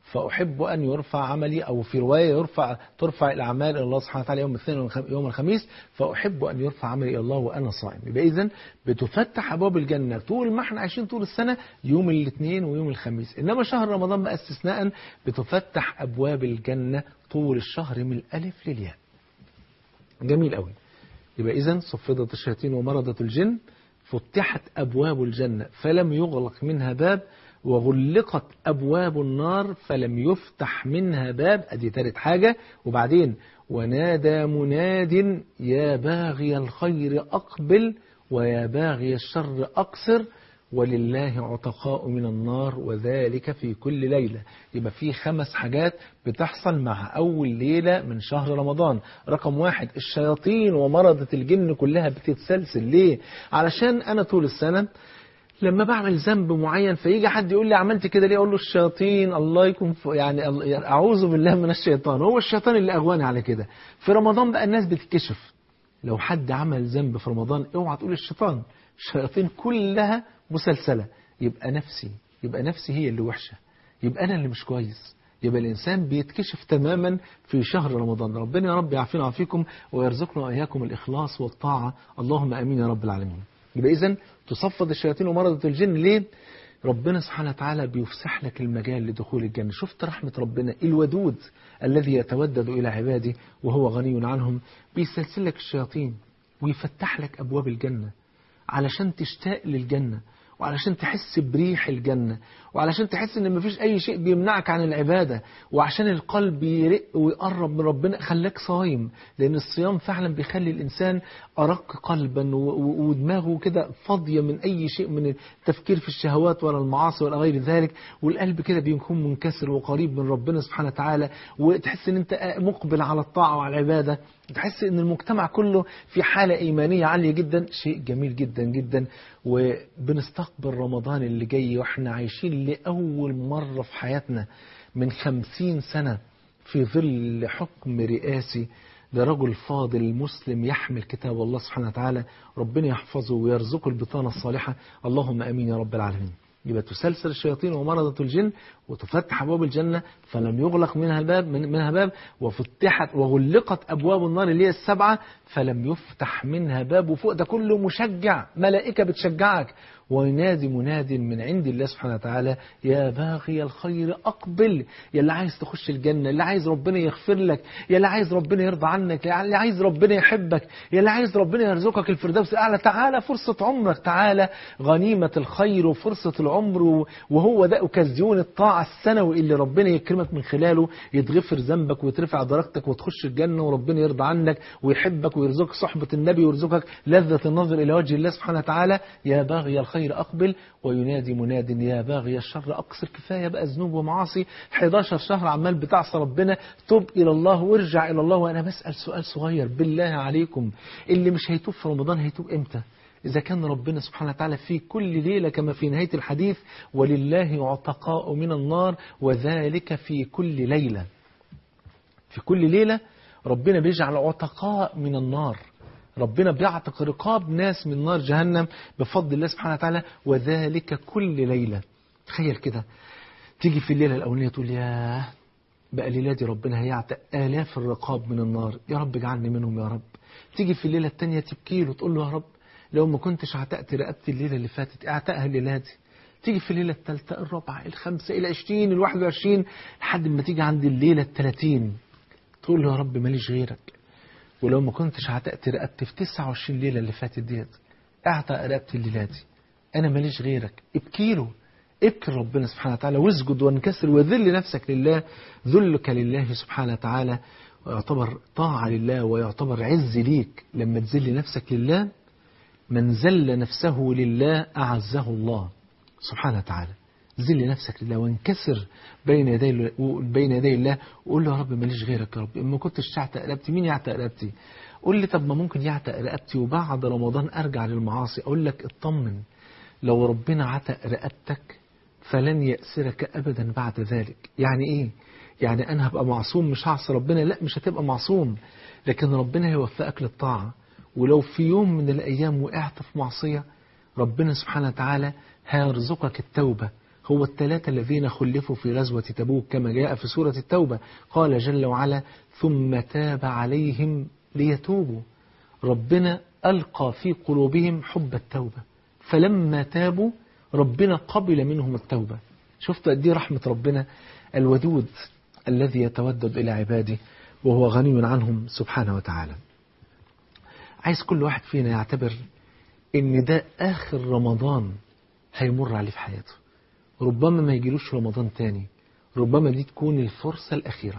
[SPEAKER 1] فأحب أن يرفع عملي أو في رواية يرفع ترفع الأعمال إلى الله سبحانه وتعالى يوم الاثنين ويوم الخميس فأحب أن يرفع عملي إلى الله وأنا صائم يبقى إذا بتفتح أبواب الجنة طول ما احنا عايشين طول السنة يوم الاثنين ويوم الخميس إنما شهر رمضان بقى استثناء بتفتح أبواب الجنة طول الشهر من الألف للياء جميل قوي يبقى إذا صفدت الشياطين ومرضت الجن فتحت أبواب الجنة فلم يغلق منها باب وغلقت أبواب النار فلم يفتح منها باب أدي تالت حاجة وبعدين ونادى مناد يا باغي الخير أقبل ويا باغي الشر أقصر ولله عتقاء من النار وذلك في كل ليلة يبقى في خمس حاجات بتحصل مع أول ليلة من شهر رمضان رقم واحد الشياطين ومرضة الجن كلها بتتسلسل ليه؟ علشان أنا طول السنة لما بعمل ذنب معين فيجي حد يقول لي عملت كده ليه اقول له الشياطين الله يكون ف- يعني ال- اعوذ بالله من الشيطان هو الشيطان اللي اغواني على كده في رمضان بقى الناس بتتكشف لو حد عمل ذنب في رمضان اوعى تقول الشيطان الشياطين كلها مسلسلة يبقى نفسي يبقى نفسي هي اللي وحشة يبقى أنا اللي مش كويس يبقى الإنسان بيتكشف تماما في شهر رمضان ربنا يا رب يعافينا ويعافيكم ويرزقنا وإياكم الإخلاص والطاعة اللهم أمين يا رب العالمين يبقى إذن تصفد الشياطين ومرضة الجن ليه؟ ربنا سبحانه وتعالى بيفسح لك المجال لدخول الجنة شفت رحمة ربنا الودود الذي يتودد إلى عباده وهو غني عنهم بيسلسل لك الشياطين ويفتح لك أبواب الجنة علشان تشتاق للجنة وعلشان تحس بريح الجنة وعلشان تحس ان مفيش اي شيء بيمنعك عن العبادة وعشان القلب يرق ويقرب من ربنا خلاك صايم لان الصيام فعلا بيخلي الانسان ارق قلبا و- و- ودماغه كده فاضية من اي شيء من التفكير في الشهوات ولا المعاصي ولا غير ذلك والقلب كده بيكون منكسر وقريب من ربنا سبحانه وتعالى وتحس ان انت مقبل على الطاعة وعلى العبادة تحس ان المجتمع كله في حالة ايمانية عالية جدا شيء جميل جدا جدا وبنستقبل رمضان اللي جاي واحنا عايشين لأول مرة في حياتنا من خمسين سنة في ظل حكم رئاسي لرجل فاضل مسلم يحمل كتاب الله سبحانه وتعالى ربنا يحفظه ويرزقه البطانة الصالحة اللهم أمين يا رب العالمين يبقى تسلسل الشياطين ومرضة الجن وتفتح أبواب الجنة فلم يغلق منها الباب من منها باب وفتحت وغلقت أبواب النار اللي هي السبعة فلم يفتح منها باب وفوق ده كله مشجع ملائكة بتشجعك وينادي مناد من عند الله سبحانه وتعالى يا باغي الخير أقبل يا اللي عايز تخش الجنة اللي عايز ربنا يغفر لك يا اللي عايز ربنا يرضى عنك يا اللي عايز ربنا يحبك يا اللي عايز ربنا يرزقك الفردوس الأعلى تعالى فرصة عمرك تعالى غنيمة الخير وفرصة العمر و- وهو ده أكازيون الطاعة السنوي اللي ربنا يكرمك من خلاله يتغفر ذنبك ويترفع درجتك وتخش الجنة وربنا يرضى عنك ويحبك ويرزقك صحبة النبي ويرزقك لذة النظر إلى وجه الله سبحانه وتعالى يا باغي الخير أقبل وينادي مناد يا باغي الشر أقصر كفاية بقى ذنوب ومعاصي 11 شهر عمال بتعصى ربنا تب إلى الله وارجع إلى الله وأنا بسأل سؤال صغير بالله عليكم اللي مش هيتوب في رمضان هيتوب إمتى إذا كان ربنا سبحانه وتعالى في كل ليلة كما في نهاية الحديث ولله عتقاء من النار وذلك في كل ليلة في كل ليلة ربنا بيجعل عتقاء من النار ربنا بيعتق رقاب ناس من نار جهنم بفضل الله سبحانه وتعالى وذلك كل ليلة تخيل كده تيجي في الليلة الأولانية تقول ياه بقى ليلادي ربنا هيعتق آلاف الرقاب من النار يا رب اجعلني منهم يا رب تيجي في الليلة التانية تبكي له تقول له يا رب لو ما كنتش عتقت رقبتي الليلة اللي فاتت اعتقها الليلة دي تيجي في الليلة الثالثة الرابعة الخامسة العشرين الواحد وعشرين لحد ما تيجي عند الليلة الثلاثين تقول له يا رب ماليش غيرك ولو ما كنتش عتقت رقبتي في 29 ليلة اللي فاتت ديت اعتق رقبتي الليلة دي أنا ماليش غيرك ابكي له ابكي ربنا سبحانه وتعالى واسجد وانكسر وذل نفسك لله ذلك لله سبحانه وتعالى ويعتبر طاعة لله ويعتبر عز ليك لما تذل نفسك لله من ذل نفسه لله أعزه الله سبحانه وتعالى ذل نفسك لله وانكسر بين يدي بين يدي الله وقول له يا رب ماليش غيرك يا رب ما كنتش تعتق رقبتي مين يعتق رقبتي قول لي طب ما ممكن يعتق رقبتي وبعد رمضان ارجع للمعاصي اقول لك اطمن لو ربنا عتق رقبتك فلن يأسرك ابدا بعد ذلك يعني ايه يعني انا هبقى معصوم مش هعصي ربنا لا مش هتبقى معصوم لكن ربنا هيوفقك للطاعة ولو في يوم من الايام وقعت في معصية ربنا سبحانه وتعالى هيرزقك التوبة هو الثلاثة الذين خلفوا في غزوة تبوك كما جاء في سورة التوبة قال جل وعلا ثم تاب عليهم ليتوبوا ربنا ألقى في قلوبهم حب التوبة فلما تابوا ربنا قبل منهم التوبة شفت قد ايه رحمة ربنا الودود الذي يتودد إلى عباده وهو غني عنهم سبحانه وتعالى عايز كل واحد فينا يعتبر ان ده آخر رمضان هيمر عليه في حياته ربما ما يجيلوش رمضان تاني ربما دي تكون الفرصة الأخيرة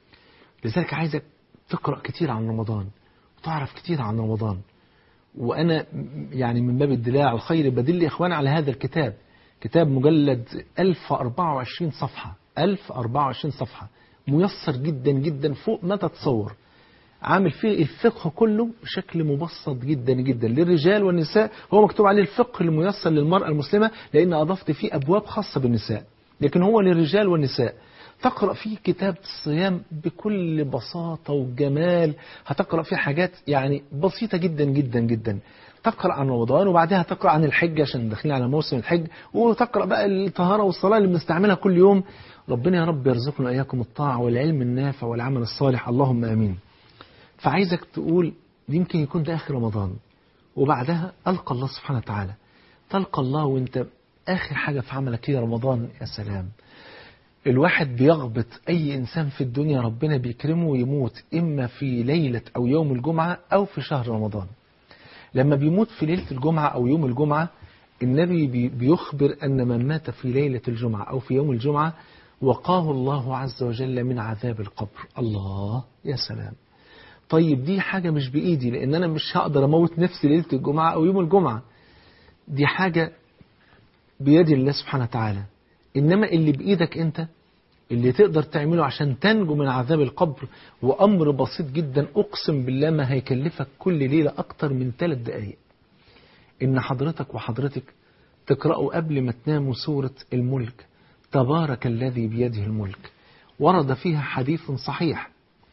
[SPEAKER 1] لذلك عايزك تقرأ كتير عن رمضان وتعرف كتير عن رمضان وأنا يعني من باب الدلاع الخير بدل إخواني على هذا الكتاب كتاب مجلد 1024 صفحة 1024 صفحة ميسر جدا جدا فوق ما تتصور عامل فيه الفقه كله بشكل مبسط جدا جدا للرجال والنساء هو مكتوب عليه الفقه الميسر للمرأة المسلمة لأن أضفت فيه أبواب خاصة بالنساء لكن هو للرجال والنساء تقرأ فيه كتاب الصيام بكل بساطة وجمال هتقرأ فيه حاجات يعني بسيطة جدا جدا جدا تقرأ عن رمضان وبعدها تقرأ عن الحج عشان داخلين على موسم الحج وتقرأ بقى الطهارة والصلاة اللي بنستعملها كل يوم ربنا يا رب يرزقنا إياكم الطاعة والعلم النافع والعمل الصالح اللهم آمين فعايزك تقول يمكن يكون ده آخر رمضان وبعدها ألقى الله سبحانه وتعالى تلقى الله وانت آخر حاجة في عملك هي رمضان يا سلام الواحد بيغبط أي إنسان في الدنيا ربنا بيكرمه ويموت إما في ليلة أو يوم الجمعة أو في شهر رمضان لما بيموت في ليلة الجمعة أو يوم الجمعة النبي بي- بيخبر أن من مات في ليلة الجمعة أو في يوم الجمعة وقاه الله عز وجل من عذاب القبر الله يا سلام طيب دي حاجة مش بإيدي لأن أنا مش هقدر أموت نفسي ليلة الجمعة أو يوم الجمعة دي حاجة بيد الله سبحانه وتعالى إنما اللي بإيدك أنت اللي تقدر تعمله عشان تنجو من عذاب القبر وأمر بسيط جدا أقسم بالله ما هيكلفك كل ليلة أكتر من ثلاث دقايق إن حضرتك وحضرتك تقرأوا قبل ما تناموا سورة الملك تبارك الذي بيده الملك ورد فيها حديث صحيح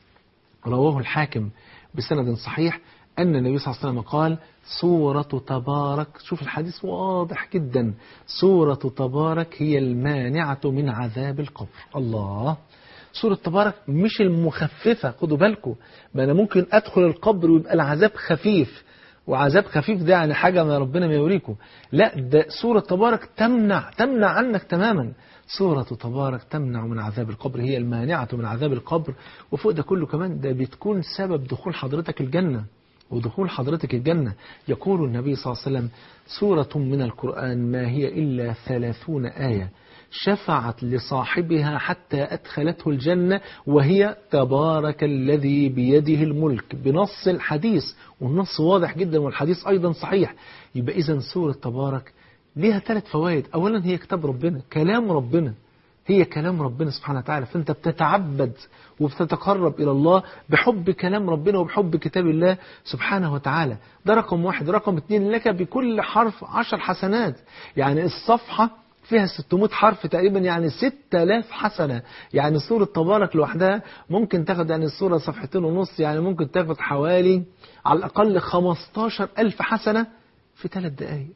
[SPEAKER 1] رواه الحاكم بسند صحيح أن النبي صلى الله عليه وسلم قال سورة تبارك شوف الحديث واضح جدا سورة تبارك هي المانعة من عذاب القبر الله سورة تبارك مش المخففة خدوا بالكم ما أنا ممكن أدخل القبر ويبقى العذاب خفيف وعذاب خفيف ده يعني حاجة ما ربنا ما يوريكم لا ده سورة تبارك تمنع تمنع عنك تماما سورة تبارك تمنع من عذاب القبر هي المانعة من عذاب القبر وفوق ده كله كمان ده بتكون سبب دخول حضرتك الجنة ودخول حضرتك الجنة يقول النبي صلى الله عليه وسلم سورة من القرآن ما هي إلا ثلاثون آية شفعت لصاحبها حتى أدخلته الجنة وهي تبارك الذي بيده الملك بنص الحديث والنص واضح جدا والحديث أيضا صحيح يبقى إذا سورة تبارك ليها ثلاث فوائد أولا هي كتاب ربنا كلام ربنا هي كلام ربنا سبحانه وتعالى فأنت بتتعبد وبتتقرب إلى الله بحب كلام ربنا وبحب كتاب الله سبحانه وتعالى ده رقم واحد رقم اتنين لك بكل حرف عشر حسنات يعني الصفحة فيها 600 حرف تقريبا يعني 6000 حسنة يعني سورة تبارك لوحدها ممكن تاخد يعني السورة صفحتين ونص يعني ممكن تاخد حوالي على الأقل 15000 حسنة في ثلاث دقايق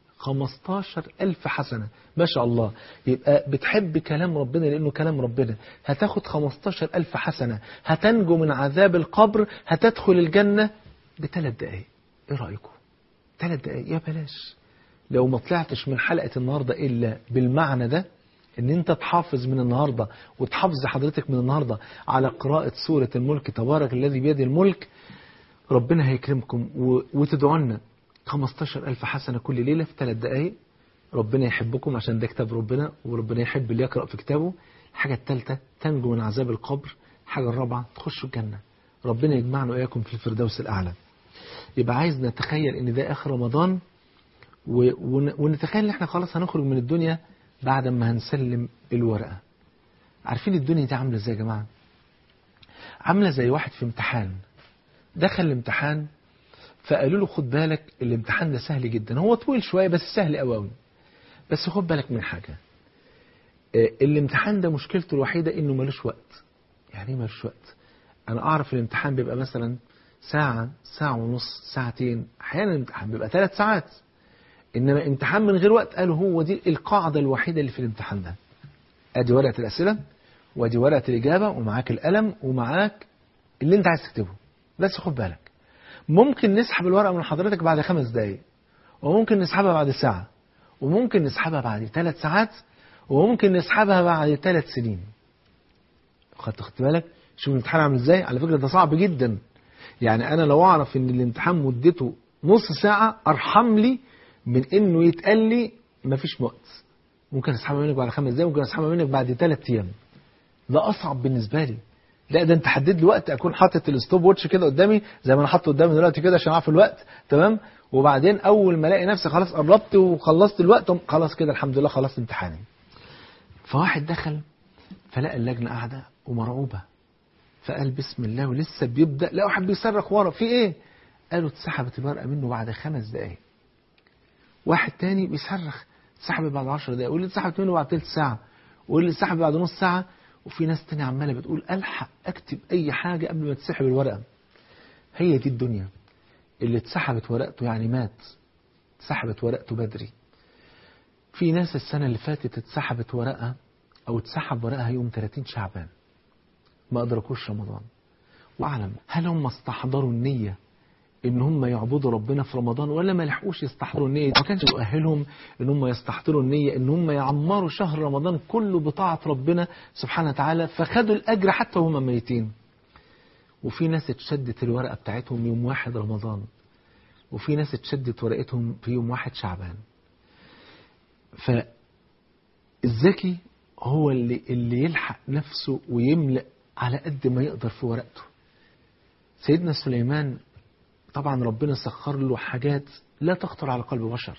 [SPEAKER 1] 15000 حسنة ما شاء الله يبقى بتحب كلام ربنا لأنه كلام ربنا هتاخد 15000 حسنة هتنجو من عذاب القبر هتدخل الجنة بثلاث دقايق ايه رأيكم ثلاث دقايق يا بلاش لو ما طلعتش من حلقة النهاردة إلا بالمعنى ده ان انت تحافظ من النهاردة وتحافظ حضرتك من النهاردة على قراءة سورة الملك تبارك الذي بيده الملك ربنا هيكرمكم و- وتدعوا لنا 15 ألف حسنة كل ليلة في ثلاث دقايق ربنا يحبكم عشان ده كتاب ربنا وربنا يحب اللي يقرأ في كتابه الحاجة الثالثة تنجو من عذاب القبر الحاجة الرابعة تخشوا الجنة ربنا يجمعنا وإياكم في الفردوس الأعلى يبقى عايز نتخيل ان ده آخر رمضان و- ون- ونتخيل ان احنا خلاص هنخرج من الدنيا بعد ما هنسلم الورقة عارفين الدنيا دي عاملة ازاي يا جماعة عاملة زي واحد في امتحان دخل الامتحان فقالوا له خد بالك الامتحان ده سهل جدا هو طويل شوية بس سهل قوي قوي بس خد بالك من حاجة آه، الامتحان ده مشكلته الوحيدة انه ملوش وقت يعني ايه ملوش وقت انا اعرف الامتحان بيبقى مثلا ساعة ساعة ونص ساعتين احيانا الامتحان بيبقى ثلاث ساعات إنما امتحان من غير وقت قالوا هو دي القاعدة الوحيدة اللي في الامتحان ده أدي ورقة الأسئلة وأدي ورقة الإجابة ومعاك القلم ومعاك اللي أنت عايز تكتبه بس خد بالك ممكن نسحب الورقة من حضرتك بعد خمس دقايق وممكن نسحبها بعد ساعة وممكن نسحبها بعد ثلاث ساعات وممكن نسحبها بعد ثلاث سنين خدت خدت بالك شوف الامتحان عامل ازاي على فكرة ده صعب جدا يعني انا لو اعرف ان الامتحان مدته نص ساعة ارحم لي من انه يتقال لي مفيش وقت ممكن اسحبها منك بعد خمس دقايق ممكن اسحبها منك بعد ثلاث ايام ده اصعب بالنسبة لي لا ده انت حدد لي وقت اكون حاطط الستوب واتش كده قدامي زي ما انا حاطه قدامي دلوقتي كده عشان اعرف الوقت تمام وبعدين اول ما الاقي نفسي خلاص قربت وخلصت الوقت خلاص كده الحمد لله خلصت امتحاني فواحد دخل فلقى اللجنه قاعده ومرعوبه فقال بسم الله ولسه بيبدا لقى واحد بيصرخ ورا في ايه قالوا اتسحبت الورقه منه بعد خمس دقائق واحد تاني بيصرخ اتسحبت بعد 10 دقائق واللي اتسحبت منه بعد ثلث ساعه واللي اتسحب بعد نص ساعه وفي ناس تانية عماله بتقول الحق اكتب اي حاجه قبل ما تسحب الورقه هي دي الدنيا اللي اتسحبت ورقته يعني مات اتسحبت ورقته بدري في ناس السنة اللي فاتت اتسحبت ورقة أو اتسحب ورقها يوم 30 شعبان ما أدركوش رمضان وأعلم هل هم استحضروا النية إن هم يعبدوا ربنا في رمضان ولا ما لحقوش يستحضروا النية ما كانش يؤهلهم إن هم يستحضروا النية إن هم يعمروا شهر رمضان كله بطاعة ربنا سبحانه وتعالى فخدوا الأجر حتى وهم ميتين وفي ناس اتشدت الورقة بتاعتهم يوم واحد رمضان وفي ناس اتشدت ورقتهم في يوم واحد شعبان فالذكي هو اللي, اللي يلحق نفسه ويملأ على قد ما يقدر في ورقته سيدنا سليمان طبعا ربنا سخر له حاجات لا تخطر على قلب بشر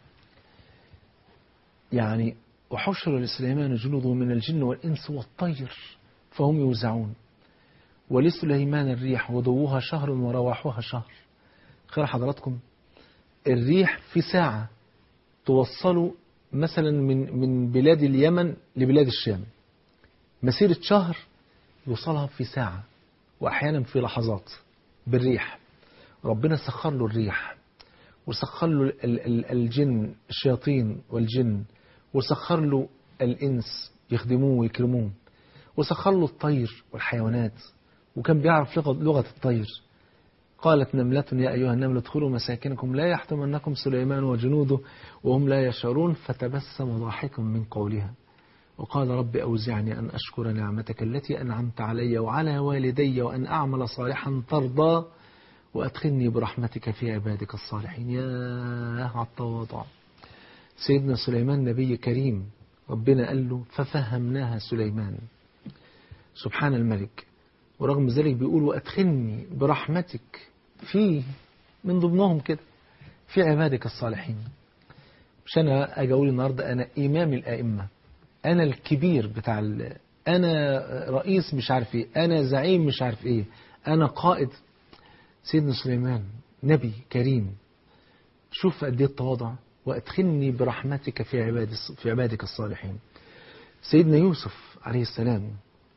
[SPEAKER 1] يعني وحشر لسليمان جنوده من الجن والإنس والطير فهم يوزعون ولسليمان الريح غدوها شهر ورواحها شهر خير حضراتكم الريح في ساعة توصلوا مثلا من من بلاد اليمن لبلاد الشام مسيرة شهر يوصلها في ساعة وأحيانا في لحظات بالريح ربنا سخر له الريح وسخر له ال- ال- الجن الشياطين والجن وسخر له الإنس يخدموه ويكرموه وسخر له الطير والحيوانات وكان بيعرف لغة, لغة الطير قالت نملة يا أيها النمل ادخلوا مساكنكم لا يحتمنكم سليمان وجنوده وهم لا يشعرون فتبسم ضاحكا من قولها وقال رب أوزعني أن أشكر نعمتك التي أنعمت علي وعلى والدي وأن أعمل صالحا ترضى وأدخلني برحمتك في عبادك الصالحين يا على التواضع سيدنا سليمان نبي كريم ربنا قال له ففهمناها سليمان سبحان الملك ورغم ذلك بيقول وأدخلني برحمتك في من ضمنهم كده في عبادك الصالحين مش أنا أجي أقول النهاردة أنا إمام الأئمة أنا الكبير بتاع ال... أنا رئيس مش عارف إيه أنا زعيم مش عارف إيه أنا قائد سيدنا سليمان نبي كريم شوف قد ايه التواضع وادخلني برحمتك في عباد في عبادك الصالحين سيدنا يوسف عليه السلام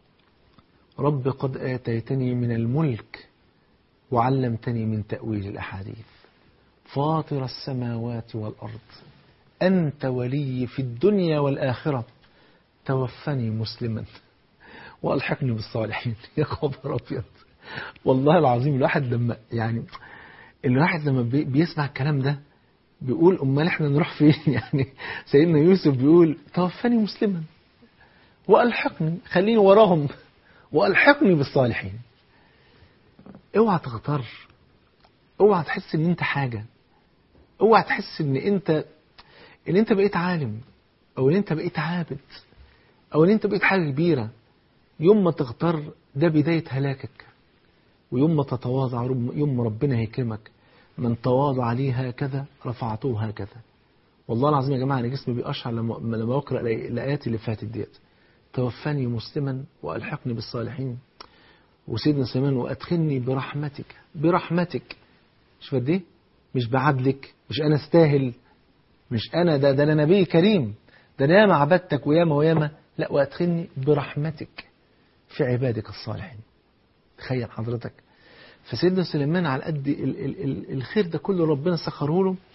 [SPEAKER 1] رب قد آتيتني من الملك وعلمتني من تأويل الأحاديث فاطر السماوات والأرض أنت ولي في الدنيا والآخرة توفني مسلما وألحقني بالصالحين يا خبر أبيض والله العظيم الواحد لما يعني الواحد لما بي- بيسمع الكلام ده بيقول امال احنا نروح فين يعني سيدنا يوسف بيقول توفني مسلما والحقني خليني وراهم والحقني بالصالحين اوعى تغتر اوعى تحس ان انت حاجه اوعى تحس ان انت ان انت بقيت عالم او ان انت بقيت عابد او ان انت بقيت حاجه كبيره يوم ما تغتر ده بدايه هلاكك ويوم ما تتواضع رب- يوم ما ربنا هيكرمك من تواضع لي هكذا رفعته هكذا والله العظيم يا جماعة أنا جسمي بيقشعر لما لما بقرأ الآي- الآيات اللي فاتت ديت توفني مسلما وألحقني بالصالحين وسيدنا سليمان وأدخلني برحمتك برحمتك شوف قد إيه مش بعدلك مش أنا استاهل مش أنا ده ده أنا نبي كريم ده أنا ياما عبدتك وياما وياما لا وأدخلني برحمتك في عبادك الصالحين تخيل حضرتك فسيدنا سليمان على قد ال ال ال الخير ده كله ربنا سخره له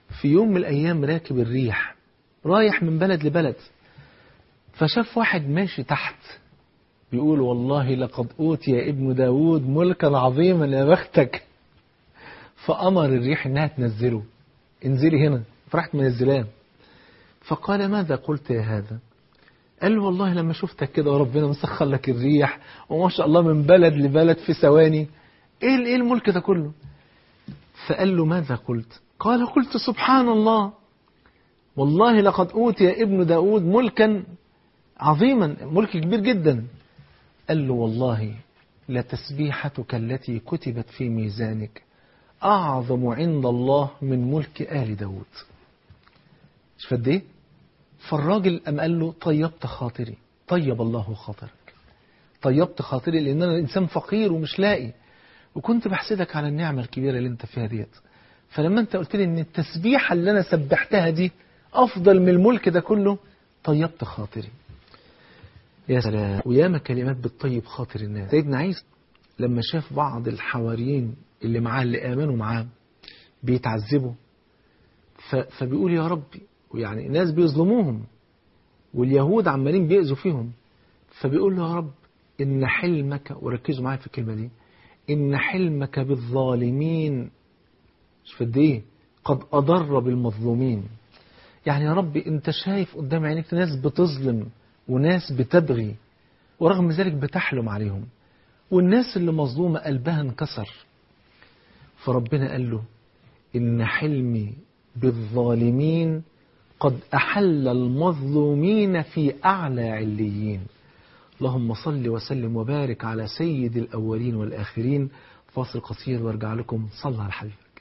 [SPEAKER 1] في يوم من الأيام راكب الريح رايح من بلد لبلد فشاف واحد ماشي تحت بيقول والله لقد أوتي ابن داود ملكا عظيما يا بختك فأمر الريح إنها تنزله انزلي هنا فرحت منزلاه فقال ماذا قلت يا هذا قال له والله لما شفتك كده وربنا مسخر لك الريح وما شاء الله من بلد لبلد في ثواني ايه ايه الملك ده كله فقال له ماذا قلت قال قلت سبحان الله والله لقد أوتي ابن داود ملكا عظيما ملك كبير جدا قال له والله لتسبيحتك التي كتبت في ميزانك أعظم عند الله من ملك آل داود مش قد ايه فالراجل قام قال له طيبت خاطري طيب الله خاطرك طيبت خاطري لان انا انسان فقير ومش لاقي وكنت بحسدك على النعمه الكبيره اللي انت فيها ديت فلما انت قلت لي ان التسبيحه اللي انا سبحتها دي افضل من الملك ده كله طيبت خاطري يا سلام وياما كلمات بتطيب خاطر الناس سيدنا عيسى لما شاف بعض الحواريين اللي معاه اللي امنوا معاه بيتعذبوا ف- فبيقول يا ربي ويعني ناس بيظلموهم واليهود عمالين بيأذوا فيهم فبيقول له يا رب إن حلمك وركزوا معايا في الكلمة دي إن حلمك بالظالمين مش في ايه قد أضر بالمظلومين يعني يا رب أنت شايف قدام عينيك ناس بتظلم وناس بتبغي ورغم ذلك بتحلم عليهم والناس اللي مظلومة قلبها انكسر فربنا قال له إن حلمي بالظالمين قد أحل المظلومين في أعلى عليين اللهم صل وسلم وبارك على سيد الأولين والآخرين فاصل قصير وارجع لكم صلى على حبيبك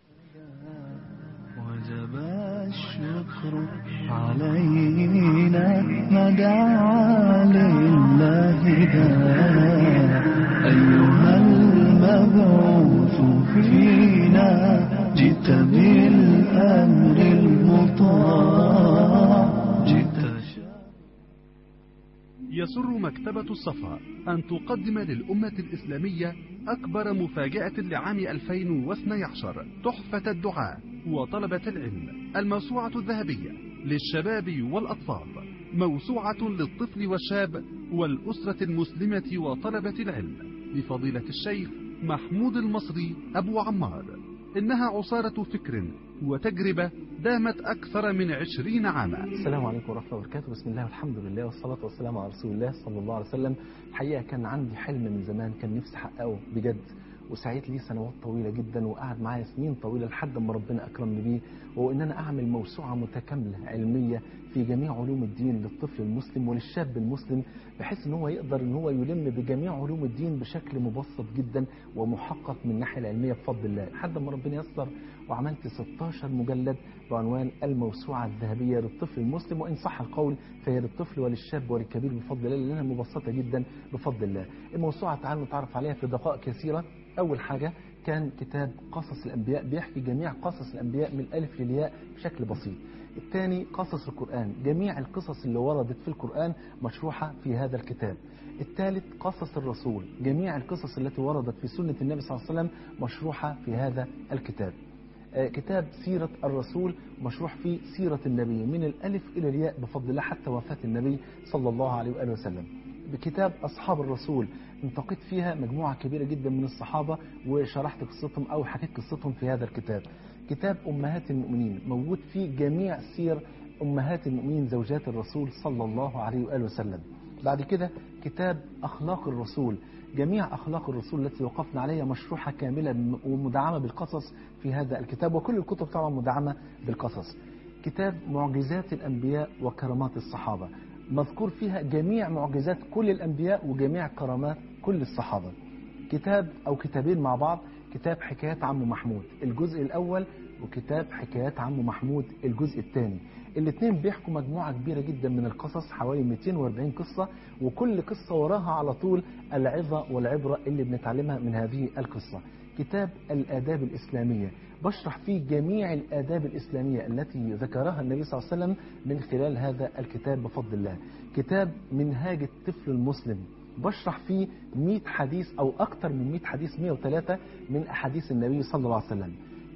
[SPEAKER 2] وجب الشكر علينا ما دعا لله داع أيها المبعوث فينا جئت بالأمر المطاع جئت شا-
[SPEAKER 3] يسر مكتبة الصفا أن تقدم للأمة الإسلامية أكبر مفاجأة لعام 2012 تحفة الدعاء وطلبة العلم الموسوعة الذهبية للشباب والأطفال موسوعة للطفل والشاب والأسرة المسلمة وطلبة العلم لفضيلة الشيخ محمود المصري أبو عمار إنها عصارة فكر وتجربة دامت أكثر من عشرين عاما
[SPEAKER 1] السلام عليكم ورحمة الله وبركاته بسم الله والحمد لله والصلاة والسلام على رسول الله صلى الله عليه وسلم الحقيقة كان عندي حلم من زمان كان نفسي أحققه بجد وسعيت لي سنوات طويلة جدا وقعد معايا سنين طويلة لحد ما ربنا أكرمني بيه وهو إن أنا أعمل موسوعة متكاملة علمية في جميع علوم الدين للطفل المسلم وللشاب المسلم بحيث إن هو يقدر إن هو يلم بجميع علوم الدين بشكل مبسط جدا ومحقق من الناحية العلمية بفضل الله لحد ما ربنا يسر وعملت 16 مجلد بعنوان الموسوعة الذهبية للطفل المسلم وإن صح القول فهي للطفل وللشاب وللكبير بفضل الله لأنها مبسطة جدا بفضل الله الموسوعة تعالوا نتعرف عليها في دقائق كثيرة أول حاجة كان كتاب قصص الأنبياء بيحكي جميع قصص الأنبياء من الألف للياء بشكل بسيط الثاني قصص القرآن جميع القصص اللي وردت في القرآن مشروحة في هذا الكتاب الثالث قصص الرسول جميع القصص التي وردت في سنة النبي صلى الله عليه وسلم مشروحة في هذا الكتاب آه، كتاب سيرة الرسول مشروح فيه سيرة النبي من الألف إلى الياء بفضل الله حتى وفاة النبي صلى الله عليه وآله وسلم بكتاب أصحاب الرسول انتقيت فيها مجموعة كبيرة جدا من الصحابة وشرحت قصتهم أو حكيت قصتهم في هذا الكتاب كتاب أمهات المؤمنين موجود فيه جميع سير أمهات المؤمنين زوجات الرسول صلى الله عليه وآله وسلم بعد كده كتاب أخلاق الرسول جميع أخلاق الرسول التي وقفنا عليها مشروحة كاملة ومدعمة بالقصص في هذا الكتاب وكل الكتب طبعا مدعمة بالقصص كتاب معجزات الأنبياء وكرامات الصحابة مذكور فيها جميع معجزات كل الأنبياء وجميع كرامات كل الصحابة كتاب أو كتابين مع بعض كتاب حكايات عم محمود الجزء الأول وكتاب حكايات عم محمود الجزء الثاني الاثنين بيحكوا مجموعة كبيرة جدا من القصص حوالي 240 قصة وكل قصة وراها على طول العظة والعبرة اللي بنتعلمها من هذه القصة كتاب الآداب الإسلامية بشرح فيه جميع الآداب الإسلامية التي ذكرها النبي صلى الله عليه وسلم من خلال هذا الكتاب بفضل الله كتاب منهاج الطفل المسلم بشرح فيه 100 حديث أو أكثر من 100 حديث 103 من أحاديث النبي صلى الله عليه وسلم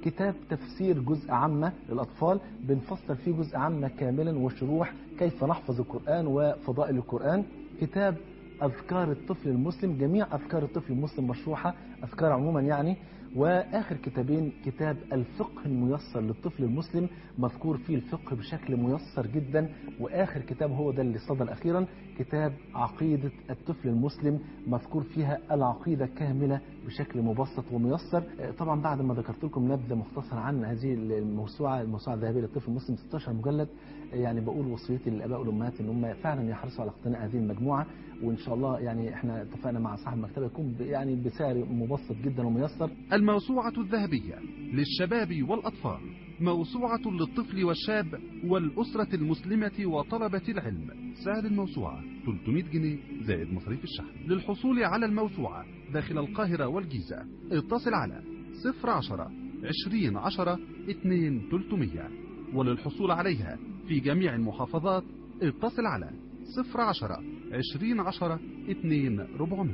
[SPEAKER 1] كتاب تفسير جزء عامة للأطفال بنفسر فيه جزء عامة كاملا وشروح كيف نحفظ القرآن وفضائل القرآن كتاب أذكار الطفل المسلم جميع أذكار الطفل المسلم مشروحة أذكار عموما يعني وآخر كتابين كتاب الفقه الميسر للطفل المسلم مذكور فيه الفقه بشكل ميسر جدا وآخر كتاب هو ده اللي صدر أخيرا كتاب عقيدة الطفل المسلم مذكور فيها العقيدة كاملة بشكل مبسط وميسر آه، طبعا بعد ما ذكرت لكم نبذة مختصرة عن هذه الموسوعة الموسوعة الذهبية للطفل المسلم 16 مجلد آه، يعني بقول وصيتي للآباء والأمهات إن هم فعلا يحرصوا على اقتناء هذه المجموعة وإن شاء الله يعني احنا اتفقنا مع صاحب المكتبة يكون ب- يعني بسعر مبسط جدا وميسر
[SPEAKER 3] الموسوعة الذهبية للشباب والأطفال موسوعة للطفل والشاب والأسرة المسلمة وطلبة العلم سعر الموسوعة 300 جنيه زائد مصاريف الشحن للحصول على الموسوعة داخل القاهرة والجيزة اتصل على 010 20 10 2 300 وللحصول عليها في جميع المحافظات اتصل على 010 20 10 2 400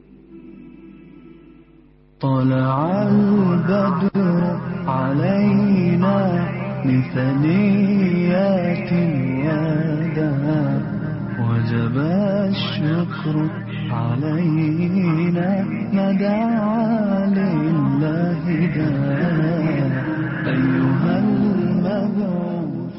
[SPEAKER 2] طلع البدر علينا من ثنيات الوداع وجب الشكر علينا ما دعا لله داع أيها المبعوث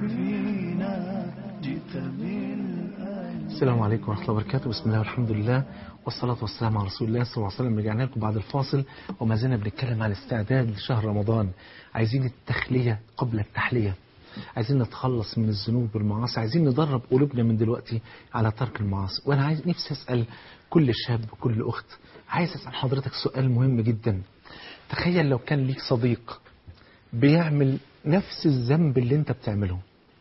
[SPEAKER 2] فينا جئت بالآيات
[SPEAKER 1] السلام عليكم ورحمة الله وبركاته بسم الله والحمد لله والصلاة والسلام على رسول الله صلى الله عليه وسلم رجعنا لكم بعد الفاصل وما زلنا بنتكلم عن الاستعداد لشهر رمضان عايزين التخلية قبل التحلية عايزين نتخلص من الذنوب والمعاصي عايزين ندرب قلوبنا من دلوقتي على ترك المعاصي وانا عايز نفسي اسال كل شاب وكل اخت عايز اسال حضرتك سؤال مهم جدا تخيل لو كان ليك صديق بيعمل نفس الذنب اللي انت بتعمله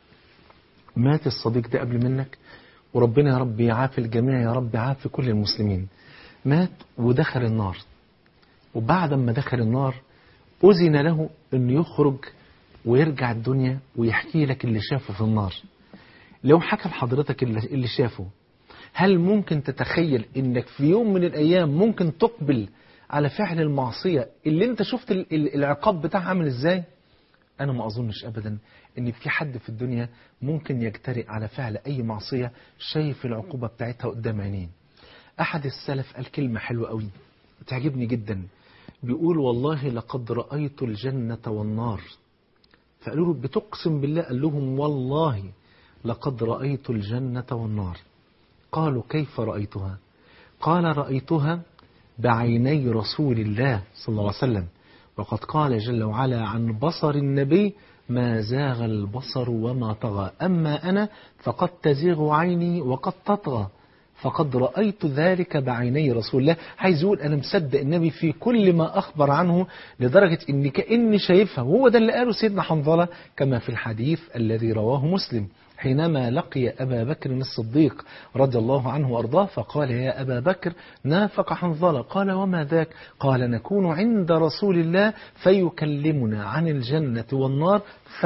[SPEAKER 1] مات الصديق ده قبل منك وربنا يا رب يعافي الجميع يا رب يعافي كل المسلمين مات ودخل النار وبعد ما دخل النار أذن له أن يخرج ويرجع الدنيا ويحكي لك اللي شافه في النار لو حكى لحضرتك اللي اللي شافه هل ممكن تتخيل انك في يوم من الايام ممكن تقبل على فعل المعصية اللي انت شفت ال- ال- العقاب بتاعها عامل ازاي انا ما اظنش ابدا ان في حد في الدنيا ممكن يجترئ على فعل اي معصية شايف العقوبة بتاعتها قدام عينيه احد السلف قال كلمة حلوة قوي تعجبني جدا بيقول والله لقد رأيت الجنة والنار فقالوا له بتقسم بالله قال لهم والله لقد رأيت الجنة والنار قالوا كيف رأيتها قال رأيتها بعيني رسول الله صلى الله عليه وسلم وقد قال جل وعلا عن بصر النبي ما زاغ البصر وما طغى أما أنا فقد تزيغ عيني وقد تطغى فقد رأيت ذلك بعيني رسول الله عايز يقول أنا مصدق النبي في كل ما أخبر عنه لدرجة إني كأني شايفها وهو ده اللي قاله سيدنا حنظلة كما في الحديث الذي رواه مسلم حينما لقي أبا بكر الصديق رضي الله عنه وأرضاه فقال يا أبا بكر نافق حنظلة قال وما ذاك قال نكون عند رسول الله فيكلمنا عن الجنة والنار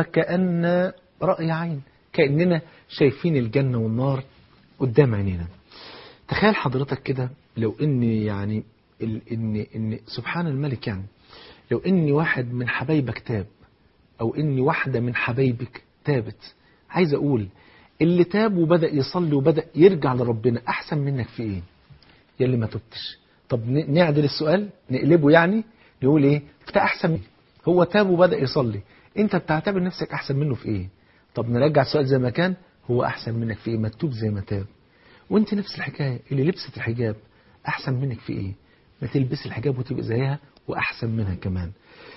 [SPEAKER 1] فكأن رأي عين كأننا شايفين الجنة والنار قدام عينينا تخيل حضرتك كده لو ان يعني ال- ان ان سبحان الملك يعني لو ان واحد من حبايبك تاب او ان واحدة من حبايبك تابت عايز اقول اللي تاب وبدأ يصلي وبدأ يرجع لربنا احسن منك في ايه يا اللي ما تبتش طب ن- نعدل السؤال نقلبه يعني نقول ايه انت احسن مني. هو تاب وبدأ يصلي انت بتعتبر نفسك احسن منه في ايه طب نرجع السؤال زي ما كان هو احسن منك في ايه ما تتوب زي ما تاب وانت نفس الحكاية اللي لبست الحجاب احسن منك في ايه ما تلبس الحجاب وتبقى زيها واحسن منها كمان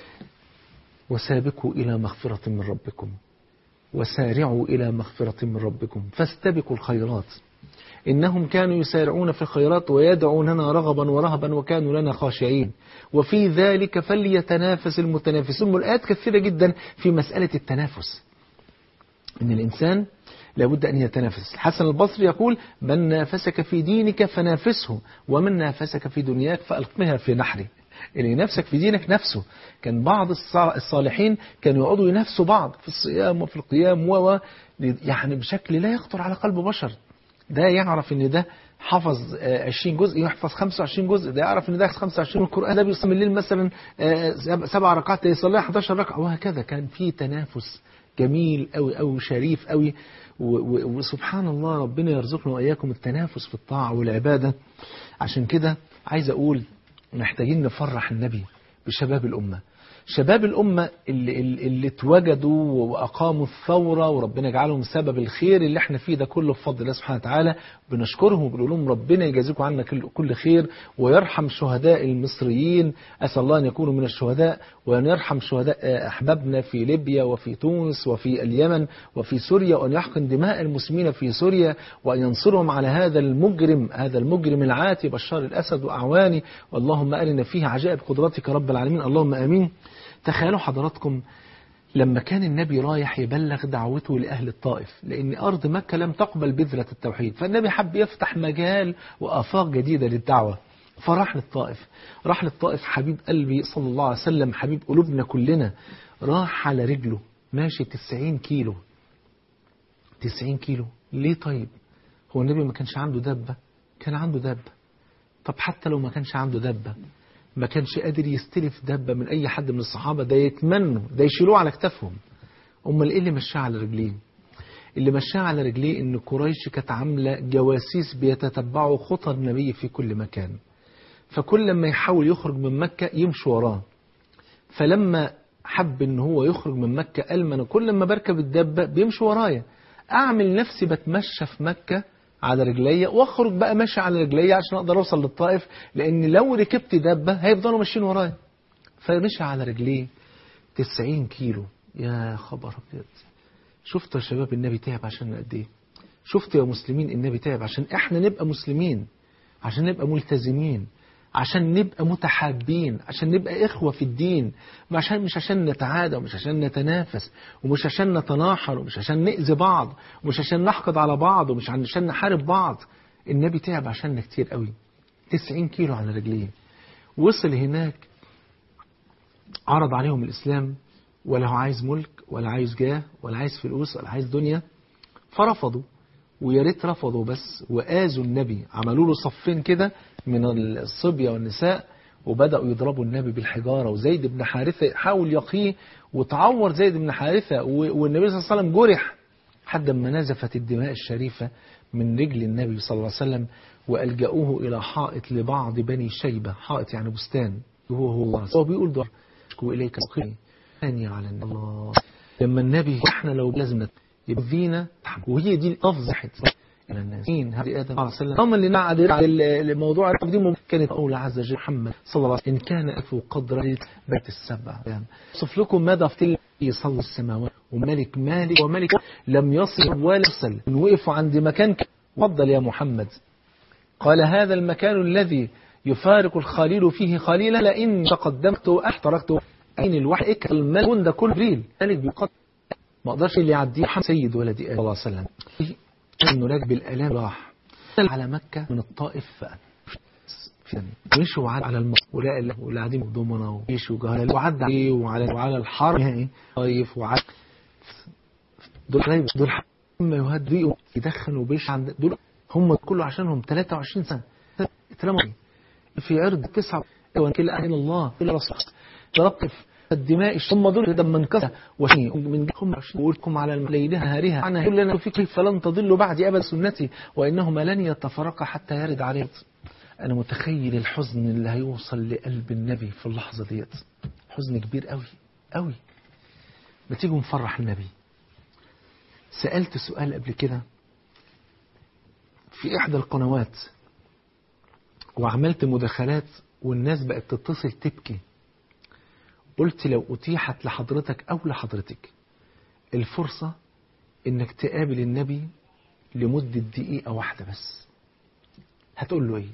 [SPEAKER 1] وسابقوا الى مغفرة من ربكم وسارعوا الى مغفرة من ربكم فاستبقوا الخيرات إنهم كانوا يسارعون في الخيرات ويدعوننا رغبا ورهبا وكانوا لنا خاشعين وفي ذلك فليتنافس المتنافسون والآيات كثيرة جدا في مسألة التنافس إن الإنسان لابد أن يتنافس الحسن البصري يقول من نافسك في دينك فنافسه ومن نافسك في دنياك فألقها في نحره اللي ينافسك في دينك نفسه كان بعض الصا- الصالحين كانوا يقعدوا ينافسوا بعض في الصيام وفي القيام و و- يعني بشكل لا يخطر على قلب بشر ده يعرف ان ده حفظ آه، 20 جزء يحفظ 25 جزء ده يعرف ان ده 25 القرآن ده بيصلي الليل مثلا آه، سب- سبع ركعات يصليها 11 ركعة وهكذا كان في تنافس جميل قوي قوي وشريف قوي و- و- وسبحان الله ربنا يرزقنا واياكم التنافس في الطاعة والعبادة عشان كده عايز اقول محتاجين نفرح النبي بشباب الأمة شباب الأمة اللي, اللي اللي اتوجدوا وأقاموا الثورة وربنا يجعلهم سبب الخير اللي احنا فيه ده كله بفضل الله سبحانه وتعالى بنشكرهم وبنقول لهم ربنا يجازيكم عنا كل, كل خير ويرحم شهداء المصريين أسأل الله أن يكونوا من الشهداء وأن يرحم شهداء آه، أحبابنا في ليبيا وفي تونس وفي اليمن وفي سوريا وأن يحقن دماء المسلمين في سوريا وأن ينصرهم على هذا المجرم هذا المجرم العاتي بشار الأسد وأعوانه اللهم أرنا فيه عجائب قدرتك رب العالمين اللهم آمين تخيلوا حضراتكم لما كان النبي رايح يبلغ دعوته لأهل الطائف لأن أرض مكة لم تقبل بذرة التوحيد فالنبي حب يفتح مجال وآفاق جديدة للدعوة فراح للطائف راح للطائف حبيب قلبي صلى الله عليه وسلم حبيب قلوبنا كلنا راح على رجله ماشي 90 كيلو 90 كيلو ليه طيب هو النبي ما كانش عنده دبة كان عنده دبة طب حتى لو ما كانش عنده دبة ما كانش قادر يستلف دبة من أي حد من الصحابة ده يتمنوا ده يشيلوه على كتافهم أمال إيه اللي مشاه على رجليه اللي مشاه على رجليه إن قريش كانت عاملة جواسيس بيتتبعوا خطى النبي في كل مكان فكل لما يحاول يخرج من مكة يمشوا وراه فلما حب ان هو يخرج من مكة قال ما انا كل ما بركب الدابة بيمشي ورايا اعمل نفسي بتمشى في مكة على رجليا واخرج بقى ماشي على رجليا عشان اقدر اوصل للطائف لان لو ركبت دابة هيفضلوا ماشيين ورايا فمشي على رجليه 90 كيلو يا خبر ابيض شفتوا يا شباب النبي تعب عشان قد ايه شفتوا يا مسلمين النبي تعب عشان احنا نبقى مسلمين عشان نبقى ملتزمين عشان نبقى متحابين عشان نبقى إخوة في الدين مش عشان مش عشان نتعادى ومش عشان نتنافس ومش عشان نتناحر ومش عشان نأذي بعض ومش عشان نحقد على بعض ومش عشان نحارب بعض النبي تعب عشان كتير قوي 90 كيلو على رجليه وصل هناك عرض عليهم الإسلام ولا هو عايز ملك ولا عايز جاه ولا عايز فلوس ولا عايز دنيا فرفضوا ويا ريت رفضوا بس وآذوا النبي عملوا له صفين كده من الصبية والنساء وبدأوا يضربوا النبي بالحجارة وزيد بن حارثة حاول يقيه وتعور زيد بن حارثة و- والنبي صلى الله عليه وسلم جرح حد ما نزفت الدماء الشريفة من رجل النبي صلى الله عليه وسلم وألجأوه إلى حائط لبعض بني شيبة حائط يعني بستان وهو هو هو بيقول دعا أشكو إليك أقيني ثانية على النبي الله لما النبي احنا لو لازم نت- يبقى فينا وهي دي أفضحت إلى الناس مين هذه آدم عليه السلام هم اللي نعد الموضوع التقديم كانت أولى عز وجل محمد صلى الله عليه وسلم إن كان أفو قدر بيت السبع يعني صف لكم ماذا في يصل السماوات وملك مالك وملك لم يصل ولا يصل إن وقفوا عند مكان ك- فضل يا محمد قال هذا المكان الذي يفارق الخليل فيه خليلا لئن تقدمت احترقت أين الوحي إك الملك ده كل جبريل ملك بيقدر ما اقدرش اللي يعديه محمد سيد ولد آدم صلى الله عليه وسلم انه راكب الالام راح على مكة من الطائف فأنا مشوا على على المصر ولا اللي واللي قاعدين قدامنا ومشوا وجهل وعدى عليه وعلى وعلى الحرم يعني طايف وعد دول قريب دول هم يهدئوا يدخنوا بيش عند دول هم كله عشانهم 23 سنة اترموا في عرض تسعة وكلا أهل الله إلى رسول ضربت في الدماء هم دول لما انكسر وشني من هم وقولكم على ليلها نهارها أنا يقول لنا فكري فلن تضلوا بعدي أبدا سنتي وإنهما لن يتفرقا حتى يرد عليه أنا متخيل الحزن اللي هيوصل لقلب النبي في اللحظة ديت حزن كبير قوي قوي ما تيجوا نفرح النبي سألت سؤال قبل كده في إحدى القنوات وعملت مداخلات والناس بقت تتصل تبكي قلت لو أتيحت لحضرتك أو لحضرتك الفرصة إنك تقابل النبي لمدة دقيقة واحدة بس هتقول له إيه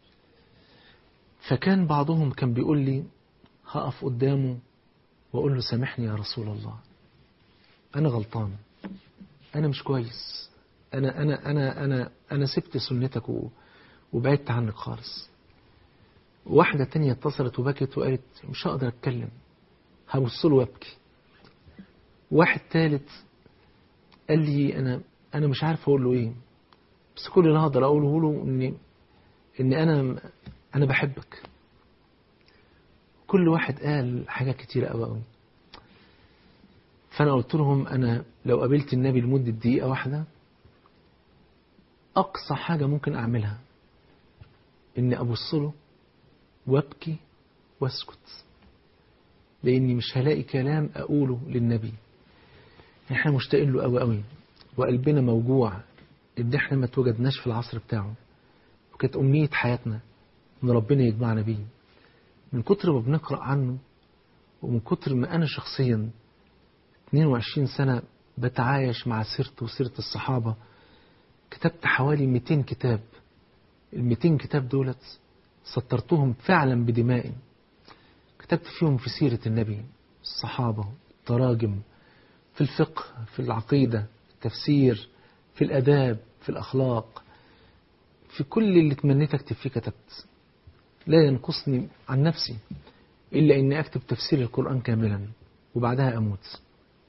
[SPEAKER 1] فكان بعضهم كان بيقول لي هقف قدامه وأقول له سامحني يا رسول الله أنا غلطان أنا مش كويس أنا أنا أنا أنا أنا سبت سنتك و- وبعدت عنك خالص واحدة تانية اتصلت وبكت وقالت مش هقدر أتكلم هبص له وابكي واحد تالت قال لي أنا أنا مش عارف أقول له إيه بس كل اللي هقدر اقوله له ان ان انا انا بحبك كل واحد قال حاجات كتيرة قوي قوي فانا قلت لهم انا لو قابلت النبي لمدة دقيقة واحدة اقصى حاجة ممكن اعملها اني ابص له وابكي واسكت لاني مش هلاقي كلام اقوله للنبي احنا مشتاقين له قوي قوي وقلبنا موجوع ان احنا ما اتوجدناش في العصر بتاعه وكانت امنية حياتنا ان ربنا يجمعنا بيه من كتر ما بنقرأ عنه ومن كتر ما انا شخصيا 22 سنة بتعايش مع سيرته وسيرة الصحابة كتبت حوالي 200 كتاب ال 200 كتاب دولت سطرتهم فعلا بدمائي كتبت فيهم في سيرة النبي الصحابة التراجم في الفقه في العقيدة في التفسير في الأداب في الأخلاق في كل اللي تمنيت أكتب فيه كتبت لا ينقصني عن نفسي إلا أني أكتب تفسير القرآن كاملا وبعدها أموت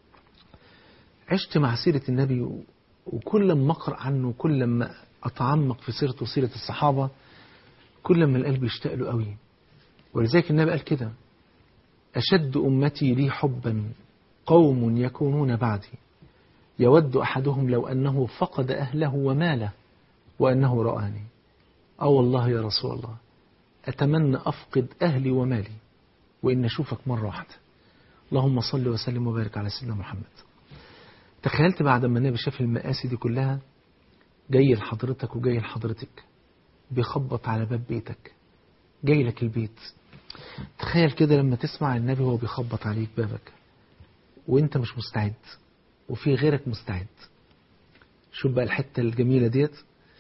[SPEAKER 1] عشت مع سيرة النبي وكل ما أقرأ عنه وكل ما أتعمق في سيرته وسيرة الصحابة كل ما القلب يشتاق له قوي ولذلك النبي قال كده أشد أمتي لي حبا قوم يكونون بعدي يود أحدهم لو أنه فقد أهله وماله وأنه رآني أو والله يا رسول الله أتمنى أفقد أهلي ومالي وإن أشوفك مرة واحدة اللهم صل وسلم وبارك على سيدنا محمد تخيلت بعد ما النبي شاف المآسي دي كلها جاي لحضرتك وجاي لحضرتك بيخبط على باب بيتك جاي لك البيت تخيل كده لما تسمع النبي وهو بيخبط عليك بابك وانت مش مستعد وفي غيرك مستعد شوف بقى الحتة الجميلة ديت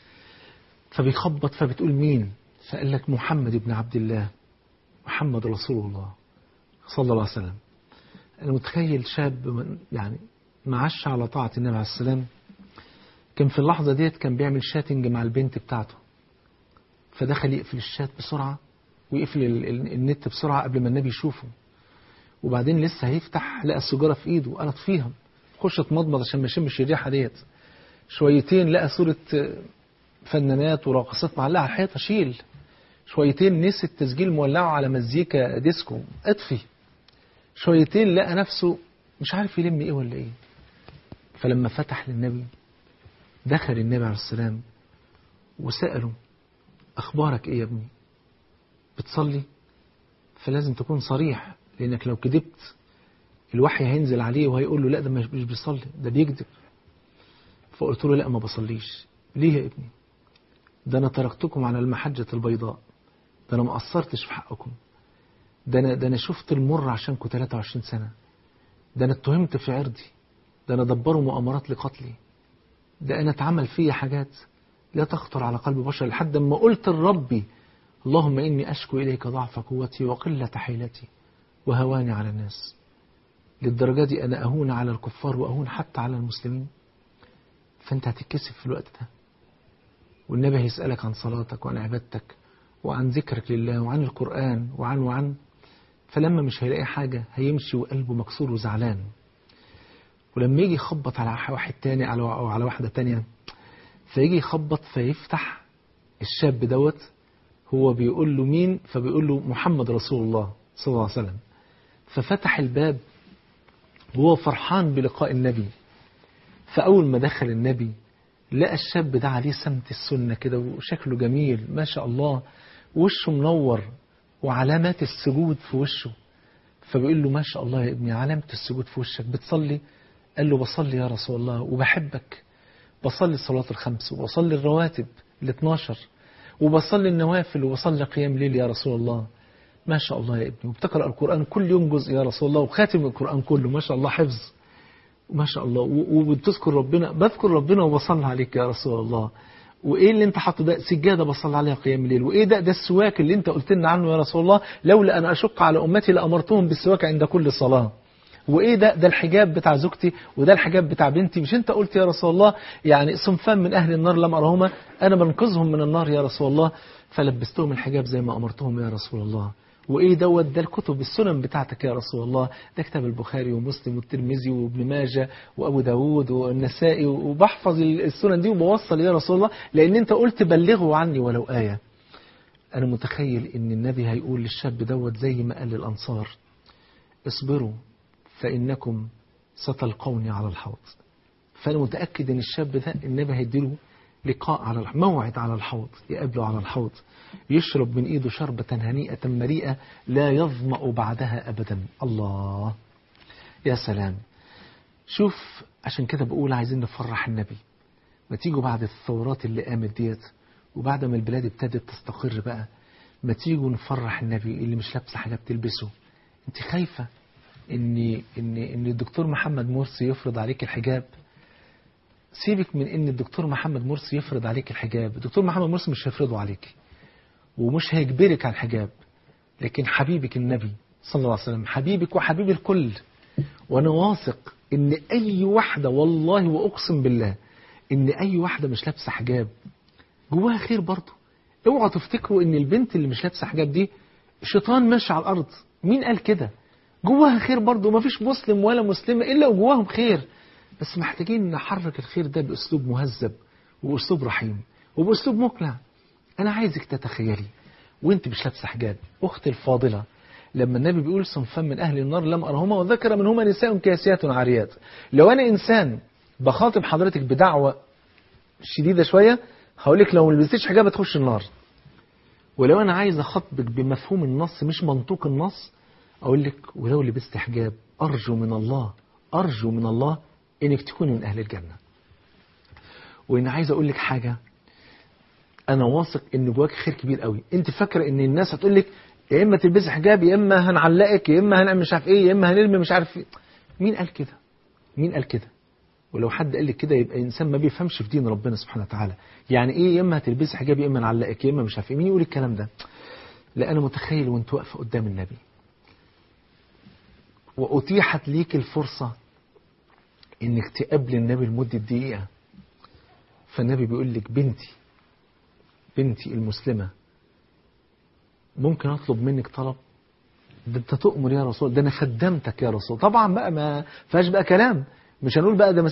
[SPEAKER 1] فبيخبط فبتقول مين فقال لك محمد بن عبد الله محمد رسول الله صلى الله عليه وسلم أنا متخيل شاب من يعني معش على طاعة النبي عليه السلام كان في اللحظة ديت كان بيعمل شاتنج مع البنت بتاعته فدخل يقفل الشات بسرعة ويقفل النت بسرعة قبل ما النبي يشوفه وبعدين لسه هيفتح لقى السجارة في ايده قلط فيها خش اتمضمض عشان ما يشمش الريحة ديت شويتين لقى صورة فنانات وراقصات معلقة على الحيطة شيل شويتين نسي التسجيل مولعه على مزيكا ديسكو اطفي شويتين لقى نفسه مش عارف يلم ايه ولا ايه فلما فتح للنبي دخل النبي عليه السلام وسأله أخبارك إيه يا ابني بتصلي فلازم تكون صريح لأنك لو كذبت الوحي هينزل عليه وهيقول له لا ده مش بيصلي ده بيكذب فقلت له لا ما بصليش ليه يا ابني ده أنا تركتكم على المحجة البيضاء ده أنا ما قصرتش في حقكم ده أنا, ده أنا شفت المر عشانكم 23 سنة ده أنا اتهمت في عرضي ده أنا دبروا مؤامرات لقتلي ده أنا اتعمل فيا حاجات لا تخطر على قلب بشر لحد ما قلت لربي اللهم إني أشكو إليك ضعف قوتي وقلة حيلتي وهواني على الناس للدرجة دي أنا أهون على الكفار وأهون حتى على المسلمين فأنت هتتكسف في الوقت ده والنبي هيسألك عن صلاتك وعن عبادتك وعن ذكرك لله وعن القرآن وعن وعن فلما مش هيلاقي حاجة هيمشي وقلبه مكسور وزعلان ولما يجي يخبط على واحد تاني أو على واحدة تانية فيجي يخبط فيفتح الشاب دوت هو بيقول له مين فبيقول له محمد رسول الله صلى الله عليه وسلم ففتح الباب وهو فرحان بلقاء النبي فأول ما دخل النبي لقى الشاب ده عليه سمت السنة كده وشكله جميل ما شاء الله وشه منور وعلامات السجود في وشه فبيقول له ما شاء الله يا ابني علامة السجود في وشك بتصلي قال له بصلي يا رسول الله وبحبك بصلي الصلاة الخمس وبصلي الرواتب ال 12 وبصلي النوافل وبصلي قيام ليل يا رسول الله ما شاء الله يا ابني وبتقرأ القرآن كل يوم جزء يا رسول الله وخاتم القرآن كله ما شاء الله حفظ ما شاء الله وبتذكر ربنا بذكر ربنا وبصلي عليك يا رسول الله وايه اللي انت حاطه ده سجاده بصلي عليها قيام الليل وايه ده ده السواك اللي انت قلت لنا عنه يا رسول الله لولا ان اشق على امتي لامرتهم بالسواك عند كل صلاه وايه ده ده الحجاب بتاع زوجتي وده الحجاب بتاع بنتي مش انت قلت يا رسول الله يعني صنفان من اهل النار لم ارهما انا بنقذهم من النار يا رسول الله فلبستهم الحجاب زي ما امرتهم يا رسول الله وايه دوت ده الكتب السنن بتاعتك يا رسول الله ده كتاب البخاري ومسلم والترمذي وابن ماجه وابو داود والنسائي وبحفظ السنن دي وبوصل يا رسول الله لان انت قلت بلغوا عني ولو ايه انا متخيل ان النبي هيقول للشاب دوت زي ما قال للانصار اصبروا فانكم ستلقوني على الحوض فانا متاكد ان الشاب ده النبي هيديله لقاء على الح- موعد على الحوض يقابله على الحوض يشرب من ايده شربة هنيئة مريئة لا يظمأ بعدها ابدا الله يا سلام شوف عشان كده بقول عايزين نفرح النبي ما تيجوا بعد الثورات اللي قامت ديت وبعد ما البلاد ابتدت تستقر بقى ما تيجوا نفرح النبي اللي مش لابسه حاجه بتلبسه انت خايفه ان ان ان الدكتور محمد مرسي يفرض عليك الحجاب سيبك من ان الدكتور محمد مرسي يفرض عليك الحجاب الدكتور محمد مرسي مش هيفرضه عليك ومش هيجبرك على الحجاب لكن حبيبك النبي صلى الله عليه وسلم حبيبك وحبيب الكل وانا واثق ان اي واحدة والله واقسم بالله ان اي واحدة مش لابسة حجاب جواها خير برضه اوعوا تفتكروا ان البنت اللي مش لابسة حجاب دي شيطان ماشي على الارض مين قال كده جواها خير برضه مفيش مسلم ولا مسلمة الا وجواهم خير بس محتاجين نحرك الخير ده باسلوب مهذب واسلوب رحيم وباسلوب مقنع انا عايزك تتخيلي وانت مش لابسه حجاب اختي الفاضله لما النبي بيقول صنفان من اهل النار لم ارهما وذكر منهما نساء كاسيات عاريات لو انا انسان بخاطب حضرتك بدعوه شديده شويه هقول لك لو ما لبستيش حجاب هتخش النار ولو انا عايز اخاطبك بمفهوم النص مش منطوق النص اقول لك ولو لبست حجاب ارجو من الله ارجو من الله انك تكوني من اهل الجنه وان عايز اقول لك حاجه انا واثق ان جواك خير كبير قوي انت فاكره ان الناس هتقول لك يا اما تلبسي حجاب يا اما هنعلقك يا اما هنعمل مش عارف ايه يا اما هنرمي مش عارف ايه مين قال كده مين قال كده ولو حد قال لك كده يبقى انسان ما بيفهمش في دين ربنا سبحانه وتعالى يعني ايه يا اما هتلبسي حجاب يا اما نعلقك يا اما مش عارف ايه مين يقول الكلام ده لا انا متخيل وانت واقفه قدام النبي واتيحت ليك الفرصه انك تقابل النبي لمده دقيقه فالنبي بيقول لك بنتي بنتي المسلمة ممكن أطلب منك طلب ده أنت تؤمر يا رسول ده أنا خدمتك يا رسول طبعا بقى ما فيهاش بقى كلام مش هنقول بقى ده